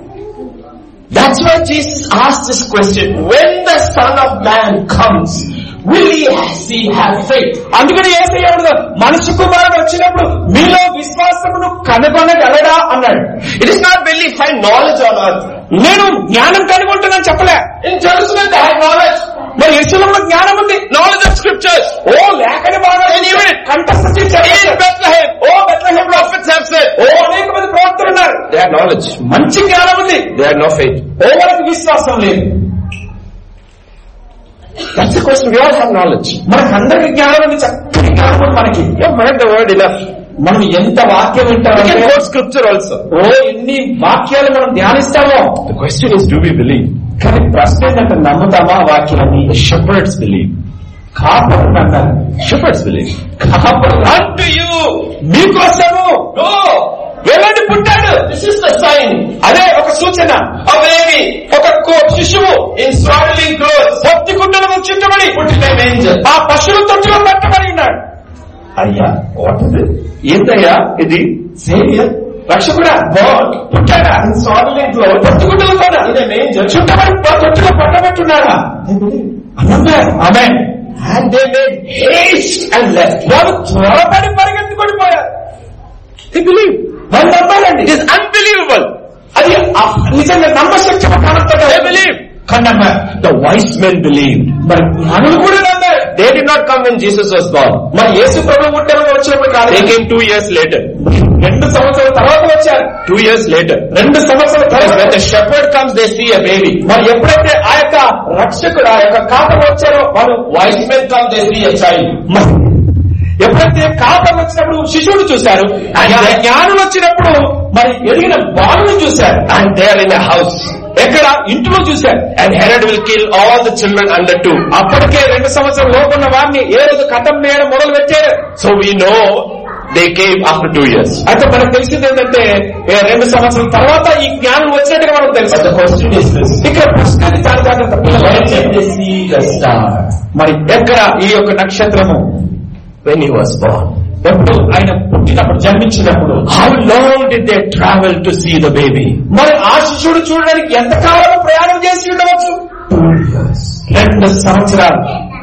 That's why Jesus asked this question. When the Son of Man comes, will he see have faith? అందుకని ఏసయ్యాడు మనిషి కుమారుడు వచ్చినప్పుడు మీలో విశ్వాసమును కనుగొనగలడా అన్నాడు It is not will he find knowledge on earth. నేను జ్ఞానం కనుగొంటున్నాను చెప్పలే In Jerusalem they had knowledge. మరి యశ్వరంలో జ్ఞానం ఉంది Knowledge of scriptures. ఓ లేఖని బాగా They knew it. కంఠస్థ చేశారు In Bethlehem. ఓ బెత్లెహేం లో Prophets have said. ఓ అనేక మంది ప్రవక్తలు ఉన్నారు They had knowledge. మంచి జ్ఞానం ఉంది They had no faith. ఓ వాళ్ళకి విశ్వాసం లేదు That's the question. We all have knowledge. మనకందరికి జ్ఞానం ఉంది చక్కని జ్ఞానం ఉంది మనకి You have heard the word enough. మనం ఎంత వాక్యం We can వింటామంటే quote scripture also. ఓ ఎన్ని వాక్యాలు మనం ధ్యానిస్తామో The question is, do we believe? కానీ ప్రశ్న ఏంటంటే నమ్ముతామా ఆ వాక్యాన్ని The shepherds believe. కాపరులు అంటారు Shepherds believe. కాపరులు Unto you, మీకోసము go. వెళ్ళండి పుట్టాడు This is the sign. అదే ఒక సూచన A baby, ఒక కో- శిశువు in swaddling clothes, భక్తి కుండలకు చుట్టబడి put in a manger. ఆ పశువుల తొట్టులో పెట్టబడి ఉన్నాడు అయ్యా what is it? ఏంటయ్యా ఇది సేవియర్ రక్షకుడా God పుట్టాడా In swaddling clothes, భక్తి కుండలతో in a manger. చుట్టబడి తొట్టులో పట్టబెట్టున్నాడా ఆమె And they made haste and left. వారు త్వరపడి పరిగెత్తుకొని పోయారు They believe. వాళ్ళు నమ్మాలండి It is unbelievable. అది అ- నిజంగా నమ్మశక్తి They believe. కానీ నమ్మారు The wise men believed. మరి జ్ఞానులు కూడా నమ్మారు They did not come when Jesus was born. మరి యేసు ప్రభు పుట్టిన వచ్చినప్పుడు కాదు They came two years later. రెండు సంవత్సరాల తర్వాత వచ్చారు Two years later. రెండు సంవత్సరాల Because when తర్వాత the shepherd comes, they see a baby. మరి ఎప్పుడైతే ఆ యొక్క రక్షకుడు ఆ యొక్క కాపలు వచ్చారో వారు Wise men come, they see a child. మరి ఎప్పుడైతే కాపలు వచ్చినప్పుడు శిశువుడు చూశారు And- జ్ఞానులు వచ్చినప్పుడు మరి ఎదిగిన బాలుని చూశారు And they are in a house. ఎక్కడ ఇంట్లో చూశారు And Herod will kill all the children under two. అప్పటికే రెండు సంవత్సరం లోపున్న వారిని ఏ రోజు కథం వేయడం మొదలు పెట్టారు So we know they came after two years. అయితే మనకు తెలిసింది ఏంటంటే ఏ రెండు సంవత్సరాల తర్వాత ఈ జ్ఞానం వచ్చినట్టుగా మనకు తెలుసు But the question is this. ఇక్కడ ప్రశ్న అది చాలా జాగ్రత్త పిల్లలు When did they see the star? మరి ఎక్కడ ఈ యొక్క నక్షత్రము When he was born. ఎప్పుడు ఆయన పుట్టినప్పుడు జన్మించినప్పుడు How long did they travel to see the baby? మరి ఆ శిశువుడు చూడడానికి ఎంత కాలం ప్రయాణం చేసి ఉండవచ్చు రెండు సంవత్సరాలు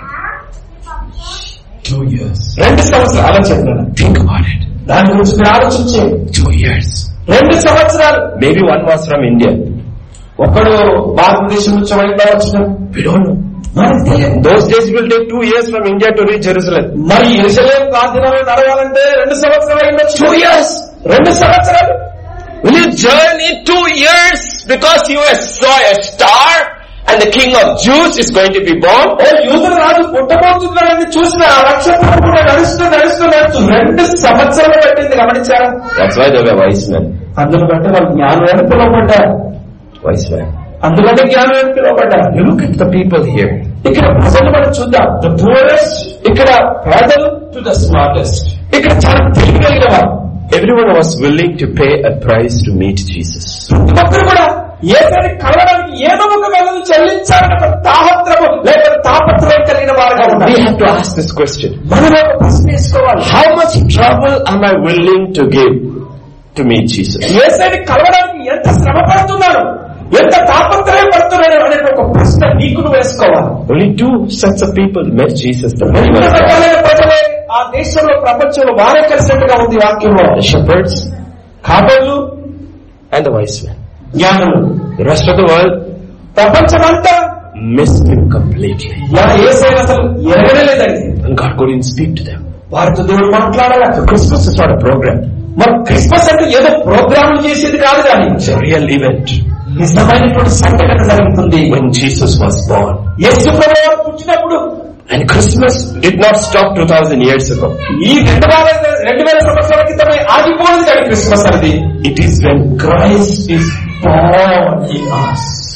Two years. రెండు సంవత్సరాలు ఆలోచన Think about it. దాని గురించి మీరు ఆలోచించే Two years. రెండు సంవత్సరాలు Maybe one was from India. ఒకడు భారతదేశం నుంచి వైద్య వచ్చిన We don't know. మనకు తెలియదు In those days it will take two years from India to reach Jerusalem. మరి ఎరుసలేం ప్రార్థనలు నడవాలంటే రెండు సంవత్సరాలు అయిండొచ్చు Two years. రెండు సంవత్సరాలు Will you journey two years because you saw a star and the king of Jews is going to be born? ఓ యూదుల రాజు పుట్టబోతున్నాడని చూసిన ఆ నక్షత్రం కూడా నడుస్తూ నడుస్తూ నడుస్తూ రెండు సంవత్సరాలు పట్టింది గమనించారా That's why they were wise men. అందులో బట్టి వాళ్ళు జ్ఞానం పిలువబడ్డారు Wise men. అందుకంటే జ్ఞానం పిలువబడ్డారు You look at the people here. ఇక్కడ ప్రజలు మనం చూద్దాం ద పూరెస్ట్ ఇక్కడ పేదలు టు ద స్మార్టెస్ట్ ఇక్కడ చాలా తెలియగలిగిన వారు Everyone was willing to pay a price to meet Jesus. ప్రతి ఒక్కరు కూడా ఏసరి కలవడానికి ఏదో ఒక వెలను చెల్లించాలని ఒక తాహత్రము లేక తాపత్రయం కలిగిన వారుగా We ఉన్నారు have to ask this question. మనం ఒక ప్రశ్న వేసుకోవాలి How much trouble am I willing to give to meet Jesus? ఏసైని కలవడానికి ఎంత శ్రమ పడుతున్నాను ఎంత తాపత్రయం పడుతున్నాను అనే ఒక ప్రశ్న నీకు నువ్వు వేసుకోవాలి Only two sets of people met Jesus. The very రెండు first one. రకాలైన ప్రజలే ఆ దేశంలో ప్రపంచంలో వారే కలిసినట్టుగా ఉంది వాక్యంలో The shepherds కాబోళ్ళు and the wise men. జ్ఞానులు The rest of the world ప్రపంచమంతా missed him completely. యా ఏసై అసలు ఎరగలేదండి And God couldn't speak to them. వారితో దేవుడు మాట్లాడాలి Christmas is not a program. మరి క్రిస్మస్ అంటే ఏదో ప్రోగ్రాములు చేసేది కాదు కానీ It's a real event. నిజమైనటువంటి సంఘటన జరుగుతుంది When Jesus was born. యేసు ప్రభువు వారు పుట్టినప్పుడు And Christmas did not stop 2000 years ago. ఈ రెండు వేల రెండు వేల సంవత్సరాల క్రితమే ఆగిపోయింది కానీ క్రిస్మస్ అనేది It is when Christ is born in us.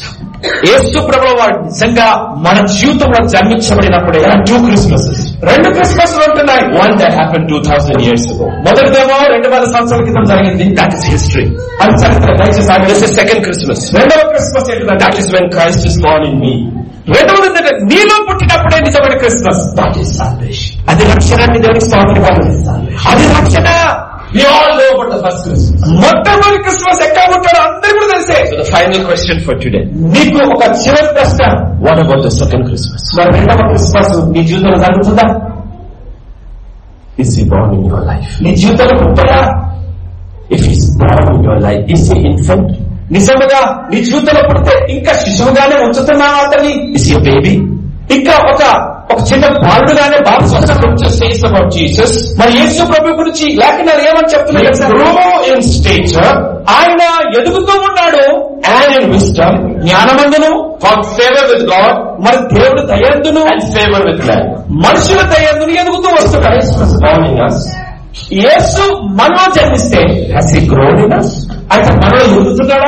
యేసు ప్రభు వారు నిజంగా మన జీవితంలో జన్మించబడినప్పుడే There are two Christmases. రెండు క్రిస్మస్ ఉంటున్నాయి One that happened 2000 years ago. మొదటిదేమో రెండు వేల సంవత్సరాల క్రితం జరిగింది That is history. అది చరిత్ర దయచేసి ఆగండి. This is second Christmas. రెండవ క్రిస్మస్ ఏంటంటే That is when Christ is born in me. రెండవది ఏంటంటే నీలో పుట్టినప్పుడే నిజమైన క్రిస్మస్ That is salvation. అది రక్షణాన్ని దేవునికి స్తోత్రం అది రక్షణ We all know about the first Christmas. మొట్టమొదటి క్రిస్మస్ ఎక్కడ పుట్టాడో అందరికీ కూడా తెలిసే So the final question for today. నీకు ఒక చివరి ప్రశ్న What about the second Christmas? మరి రెండవ క్రిస్మస్ నీ జీవితంలో జరుగుతుందా Is he born in your life? నీ జీవితంలో పుట్టాడా If he's born in your life, is he infant? నిజముగా నీ జీవితంలో పుడితే ఇంకా శిశువుగానే ఉంచుతున్నావా అతన్ని Is he a baby? ఇంకా ఒక ఒక చిన్న బాలుడుగానే What భావిస్తున్నావు scripture says about Jesus? మరి యేసు ప్రభు గురించి లేఖనాలు ఏమని He చెప్తున్నాయి grew in stature ఆయన ఎదుగుతూ ఉన్నాడు and in wisdom, జ్ఞానమందును found favor with God మరి దేవుడు దయందును and favor with man. మనుషుల దయందును ఎదుగుతూ వస్తున్నాడు Christ was born in us. యేసు మనలో జన్మిస్తే Has he grown in us? అయితే మనలో ఎదుగుతున్నాడా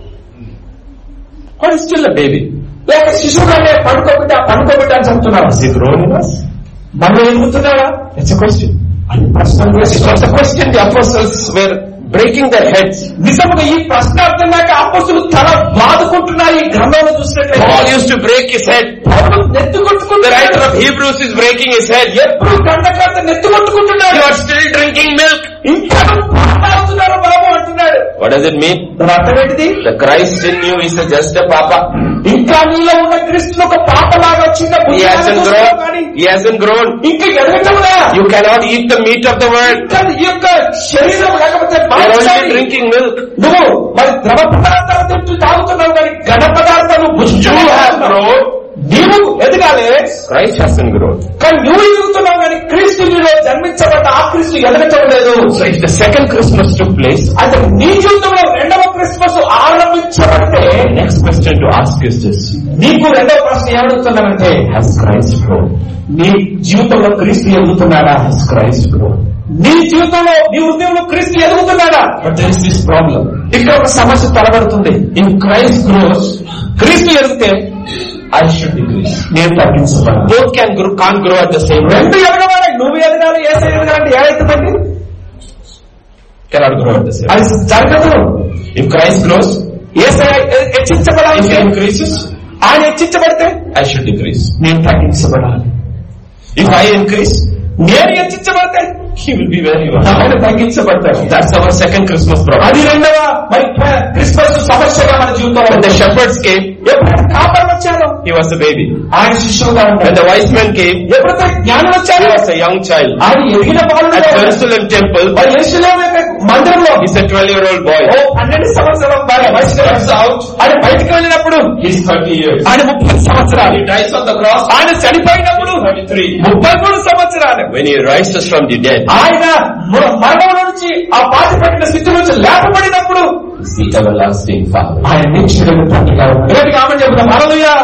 Or is still a baby? లేక శిశువుగానే పడుకోబిడ్డ పడుకోబిడ్డ అని చెప్తున్నాడు Has he grown in us? మనలో ఎదుగుతున్నాడా It's a question. అది ప్రశ్న It was a question the apostles were breaking their heads. నిజముగా ఈ ప్రశ్న అర్థం కాక అప్పసులు తల బాదుకుంటున్నారు ఈ గ్రంథంలో Paul చూసినట్లయితే used to break his head. పౌలు నెత్తి The writer కొట్టుకుంటున్నాడు of Hebrews is breaking his head. ఎప్పుడు గంటకాత నెత్తి కొట్టుకుంటున్నాడు You are still drinking milk. ఇంకా మాట్లాడుతున్నారు బాబు అంటున్నాడు What does it mean? దాని అర్థం ఏంటిది The Christ in you is a just a papa. ఇంకా నీలో ఉన్న క్రీస్తుని ఒక పాపలాగా చిన్న He బుద్ధిలాగా hasn't చూస్తున్నావు కానీ grown. He hasn't grown. ఇంకా ఎదగటంలా You cannot eat the meat of the world. ఇంకా ఈ యొక్క శరీరం లేకపోతే You are only మాంసాన్ని drinking milk. నువ్వు మరి ద్రవ పదార్థాలు తింటూ తాగుతున్నావు కానీ ఘన పదార్థాలు You భుజించడం have grown. నీవు ఎదగాలి Christ hasn't grown. కానీ నువ్వు ఎదుగుతున్నావు కానీ క్రీస్తు నీలో జన్మించబడ్డ ఆ క్రీస్తు ఎదగటం లేదు So if the second Christmas took place, అయితే నీ జీవితంలో రెండవ క్రిస్మస్ ఆరంభించబడితే the next question to ask is this. నీకు రెండవ ప్రశ్న ఏమడుగుతున్నానంటే Has Christ grown? నీ జీవితంలో క్రీస్తు ఎదుగుతున్నాడా Has Christ grown? నీ జీవితంలో నీ హృదయంలో క్రీస్తు ఎదుగుతున్నాడా But there is this problem. ఇక్కడ ఒక సమస్య తలబడుతుంది In Christ grows, క్రీస్తు ఎదిగితే I should decrease. నేను తగ్గించబడాలి Both can grow, can't grow at the same time. రెండు ఎదగవాలి నువ్వు ఎదగాలి ఏ ఎదగాలంటే ఏమవుతుందండి Cannot grow at the same time. అది జరగదు If Christ grows, A హెచ్చించబడాలి if he increases, ఆయన హెచ్చించబడితే I should decrease. నేను తగ్గించబడాలి If I increase, నేను హెచ్చించబడితే he will be where you are. ఆయన తగ్గించబడతాడు That's our second Christmas problem. అది రెండవ మరి క్రిస్మస్ సమస్యగా మన జీవితంలో When the ఉంది. shepherds came, ఎప్పుడైతే కాపర్ వచ్చారో he was a baby. ఆయన శిష్యులుగా When ఉంటాడు the wise men came, ఎప్పుడైతే జ్ఞానం he వచ్చారో was a young child. ఆయన ఎదిగిన బాలుడు At Jerusalem temple, మరి యేసులేము యొక్క మందిరంలో he's a 12 year old boy. ఓ పన్నెండు సంవత్సరం బాగా వయసు Comes out, ఆయన బయటికి వెళ్ళినప్పుడు he's 30 years. ఆయన ముప్పై సంవత్సరాలు He dies on the cross, ఆయన చనిపోయినప్పుడు 33. ముప్పై మూడు సంవత్సరాలు When he rises from the dead, ఆయన మ- మరణం నుంచి ఆ పాతి పట్టిన స్థితి నుంచి లేపబడినప్పుడు he's the everlasting Father. ఆయన నిత్యుడు తండ్రిగా ఉన్నాడు. గట్టిగా ఆమె చెబుతాం hallelujah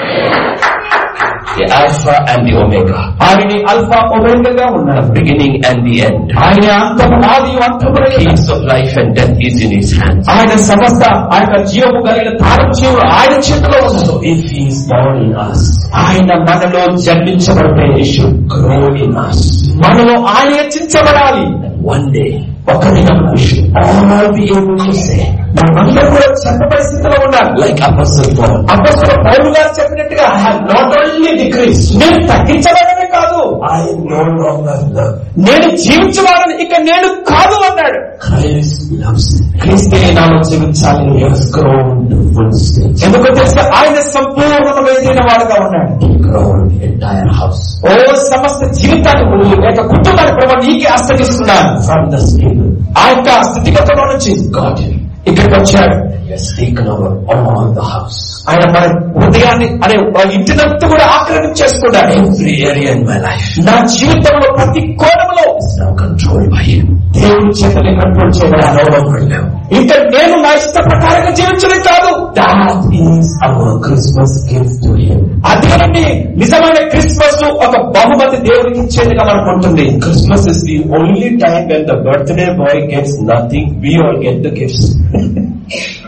The Alpha and the Omega. ఆయన అల్ఫా ఒమేగాగా ఉన్నాడు The beginning and the end. ఆయన అంతము ఆది అంతము Keys of life and death is in his hands. ఆయన సమస్త ఆయన జీవము కలిగిన తారం జీవుడు ఆయన చేతిలో ఉన్నది So if he is born in us, ఆయన మనలో జన్మించబడితే he should grow in us. మనలో ఆయన హెచ్చించబడాలి One day, ఒక దినం we should all be able to say, మనమందరూ కూడా చెప్పబడి స్థితిలో ఉండాలి like Apostle Paul, అపస్తుల పౌలు గారు చెప్పినట్టుగా I have not only decrease నేను తగ్గించబడమే కాదు I no longer love. నేను జీవించవాలని ఇక నేను కాదు అన్నాడు Christ loves me. క్రీస్తే నాలో జీవించాలి He has grown to full stage. ఎందుకో తెలుసా ఆయన సంపూర్ణమైన వాడుగా ఉన్నాడు He grown the entire house. ఓ సమస్త జీవితాన్ని లేక కుటుంబాన్ని ప్రభావ నీకే అస్తగిస్తున్నాను From the stable, ఆ యొక్క స్థితిగతంలో నుంచి got him. ఇక్కడికి వచ్చాడు He has taken over all the house. ఆయన మన హృదయాన్ని అనే ఇంటినంతా కూడా ఆక్రమించేసుకున్నాడు Every area in my life నా జీవితంలో ప్రతి కోణంలో is now controlled by him. దేవుడి చేతనే కంట్రోల్ I చేయబడాలి no longer live. ఇంకా నేను నా ఇష్ట ప్రకారంగా జీవించడం కాదు That is our Christmas gift to him. అదేనండి నిజమైన క్రిస్మస్ ఒక బహుమతి దేవుడికి ఇచ్చేదిగా మనకు ఉంటుంది Christmas is the only time when the birthday boy gets nothing, we all get the gifts.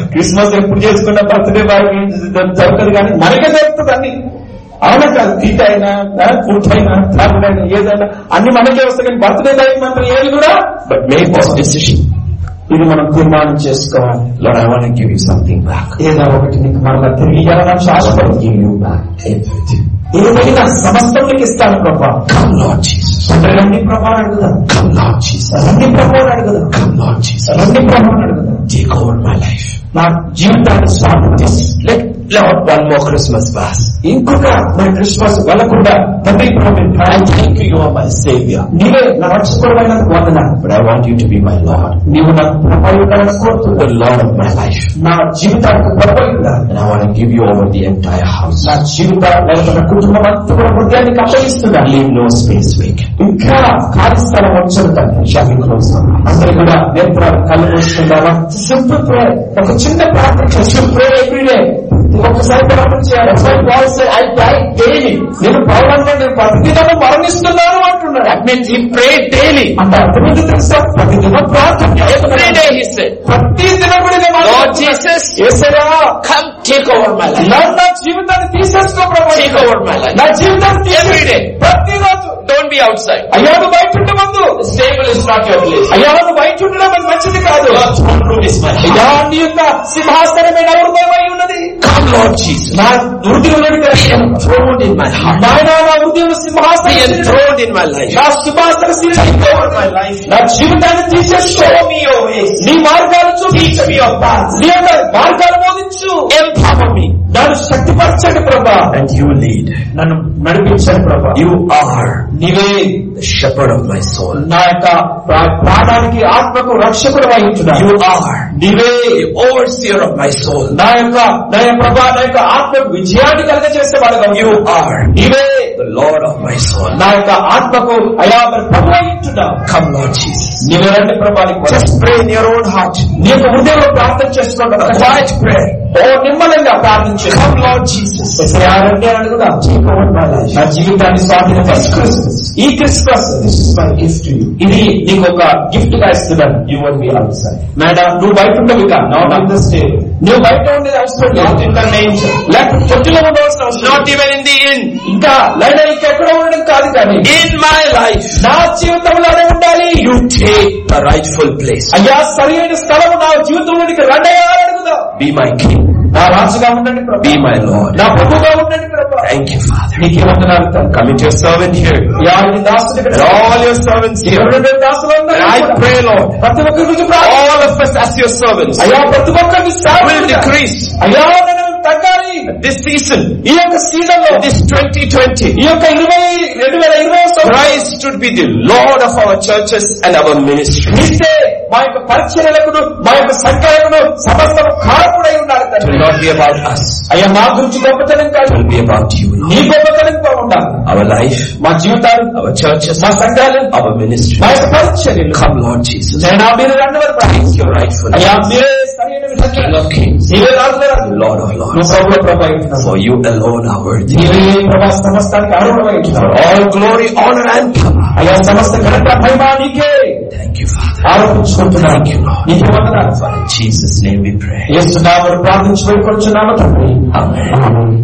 Christmas ఎప్పుడు చేసుకున్నా బర్త్డే బాయ్ జరుగుతుంది కానీ మనకే జరుగుతుంది అన్ని అవునా కాదు తీట అయినా ఫుడ్ అయినా థర్డ్ అయినా ఏదైనా అన్ని మనకే వస్తాయి కానీ బర్త్డే టైం మాత్రం ఏది కూడా But make this decision. ఇది మనం తీర్మానం చేసుకోవాలి Lord, I want to give you something back. ఏదో ఒకటి నీకు మరలా తిరిగి ఇవ్వాలని I want to ఆశపడుతుంది give you back everything. ఏదైనా సమస్తం నీకు ఇస్తాను ప్రభా Come, Lord Jesus. తండ్రి రండి ప్రభా అని అడుగుదాం Come, Lord Jesus. రండి ప్రభా అని అడుగుదాం Come, Lord Jesus. రండి ప్రభా అని అడుగుదాం Take over my life. నా జీవితాన్ని స్వామి Let Lord one more Christmas pass. ఇంకొక మరి క్రిస్మస్ వెళ్ళకుండా తండ్రి ప్రభు I thank you, you are my Savior. నీవే నా రక్షకుడమైన వందన But I want you to be my Lord, నీవు నాకు ప్రభు ఉండాలని కోరుతున్నా the Lord of my life. నా జీవితానికి ప్రభు ఉండాలి And I want to give you over the entire house. నా జీవిత లేకపోతే నా కుటుంబం అంతా కూడా హృదయానికి అప్పగిస్తున్నా Leave no space vacant. ఇంకా ఖాళీ స్థలం వచ్చారు తండ్రి Shall we close our eyes? అందరూ కూడా నేర్పురాలు కళ్ళు మూసుకుందామా సింపుల్ ప్రే ఒక చిన్న ప్రార్థన ప్రే ఎవ్రీడే ఒక్కసారి ప్రార్థన చేయాలి ఒకసారి Paul say I die daily నేను పాల్గొంటే నేను ప్రతిదినం మరణిస్తున్నాను అంటున్నాడు That means he prayed daily. అంటే అర్థమైంది తెలుసా ప్రతిదినం ప్రార్థన Every చేస్తున్నాడు. day he said, ప్రతి దినం కూడా నేను Lord మాట్లాడుతున్నాను. Jesus, Yesayya, come take over my life. నా నా జీవితాన్ని తీసేసుకో ప్రభు Take over my life. నా జీవితాన్ని Every day. తీసేసుకో. ప్రతిరోజు Don't be outside. అయ్యా నువ్వు బయట ఉండవద్దు The table is not your place. అయ్యా నువ్వు బయట ఉండడం అది మంచిది కాదు Your throne room is my అయ్యా heart. నీ యొక్క సింహాసనమైన హృదయమై ఉన్నది Come Lord Jesus. నా హృదయంలోకి Be రండి. enthroned in my heart. నాయనా నా హృదయం Be సింహాసనం enthroned in my life. నా సింహాసన Take over my life. నా జీవితాన్ని తీసేసుకో Show me your ways. నీ మార్గాలు చూపించు Teach me your paths. నీ యొక్క మార్గాలు బోధించు Empower me. నన్ను శక్తిపరచండి ప్రభా And you lead. నన్ను నడిపించండి ప్రభా You are నీవే the shepherd of my soul. నా యొక్క ప్రా- ప్రాణానికి ఆత్మకు రక్షకుడు You వహించున్నావు are నీవే the overseer of my soul. నా యొక్క నా యొక్క ప్రభా నా యొక్క ఆత్మకు విజయాన్ని కలగజేసే వాడుగా You are నీవే the Lord of my soul. నా యొక్క ఆత్మకు అయా మరి ప్రభు అయింటున్నావు Come Lord Jesus. నీవే రండి ప్రభానికి Just pray in your own heart. నీ యొక్క హృదయంలో ప్రార్థన చేసుకోండి A quiet prayer. ఓ నిమ్మలంగా ప్రార్థన చేసుకో Come Lord Jesus. ఎసయ్యా రండి అని అడుగుదాం Take over my life. నా జీవితాన్ని స్వాధీనం క్రిస్మస్ ఈ Christmas This is my gift to you. ఇది నీకు ఒక గిఫ్ట్ గా ఇస్తున్నాను You won't be outside. Madam నువ్వు బయట ఉండవు ఇక Not in the stable. నువ్వు బయట ఉండేది అవసరం Not లేదు in the manger. లేకపోతే తొట్టిలో ఉండవలసిన అవసరం లేదు. Not even in the inn. ఇంకా లేదా ఇంకెక్కడ ఉండడం కాదు కానీ In my life. నా జీవితంలోనే ఉండాలి You take the rightful place. అయ్యా సరైన స్థలం నా జీవితంలోనికి రండయ్యా అని అడుగుదాం Be my king. నా రాజుగా ఉండండి ప్రభు Be my Lord. నా ప్రభుగా ఉండండి ప్రభు Thank you, Father. నీకే వందనాలు తండ్రి. Commit your servant here. యా నీ దాసుని ఇక్కడ And all your servants here. ఎవరెవరు దాసులు And ఉన్నారు I ఇక్కడ? pray, Lord, ప్రతి ఒక్కరి గురించి ప్రార్థన all of us as your servants అయ్యా ప్రతి ఒక్కరిని will సేవకులుగా. decrease అయ్యా నేను తగ్గాలి this season, ఈ యొక్క సీజన్ లో this 2020. ఈ యొక్క ఇరవై రెండు వేల ఇరవై సంవత్సరం Christ should be the Lord of our churches and our ministry. క్రీస్తే మా యొక్క పరిచర్యలకును మా యొక్క సంఖ్యలకును సమస్తం కారకుడై ఉన్నారు It తండ్రి will not be about us. అయ్యా మా గురించి గొప్పతనం It కాదు will be about you, నీ Lord. గొప్పతనంతో ఉండాలి Our life, మా జీవితాలు our churches, మా సంఘాలు our ministry. మా యొక్క పరిచర్యలు Come, Lord Jesus. నేను మీరు రెండు వరకు Take your rightful అయ్యా place. మీరే సరైన The King of Kings, నీవే రాజులే రాజు the Lord of నువ్వు Lords. ప్రభుల ప్రభు అయితున్నావు. For you alone are worthy. నీవే ప్రభా సమస్తానికి అర్హుడవై For ఉంటున్నావు. all glory, honor, and power. అయ్యా సమస్త ఘనత మహిమ నీకే Thank you, Father. ఆరోపించుకుంటున్నాను Thank you, Lord. నీకే వందనాలు For in Jesus' name we pray. యేసు నామమున ప్రార్థించి వేడుకొనుచున్నాము తండ్రి Amen. ఆమేన్.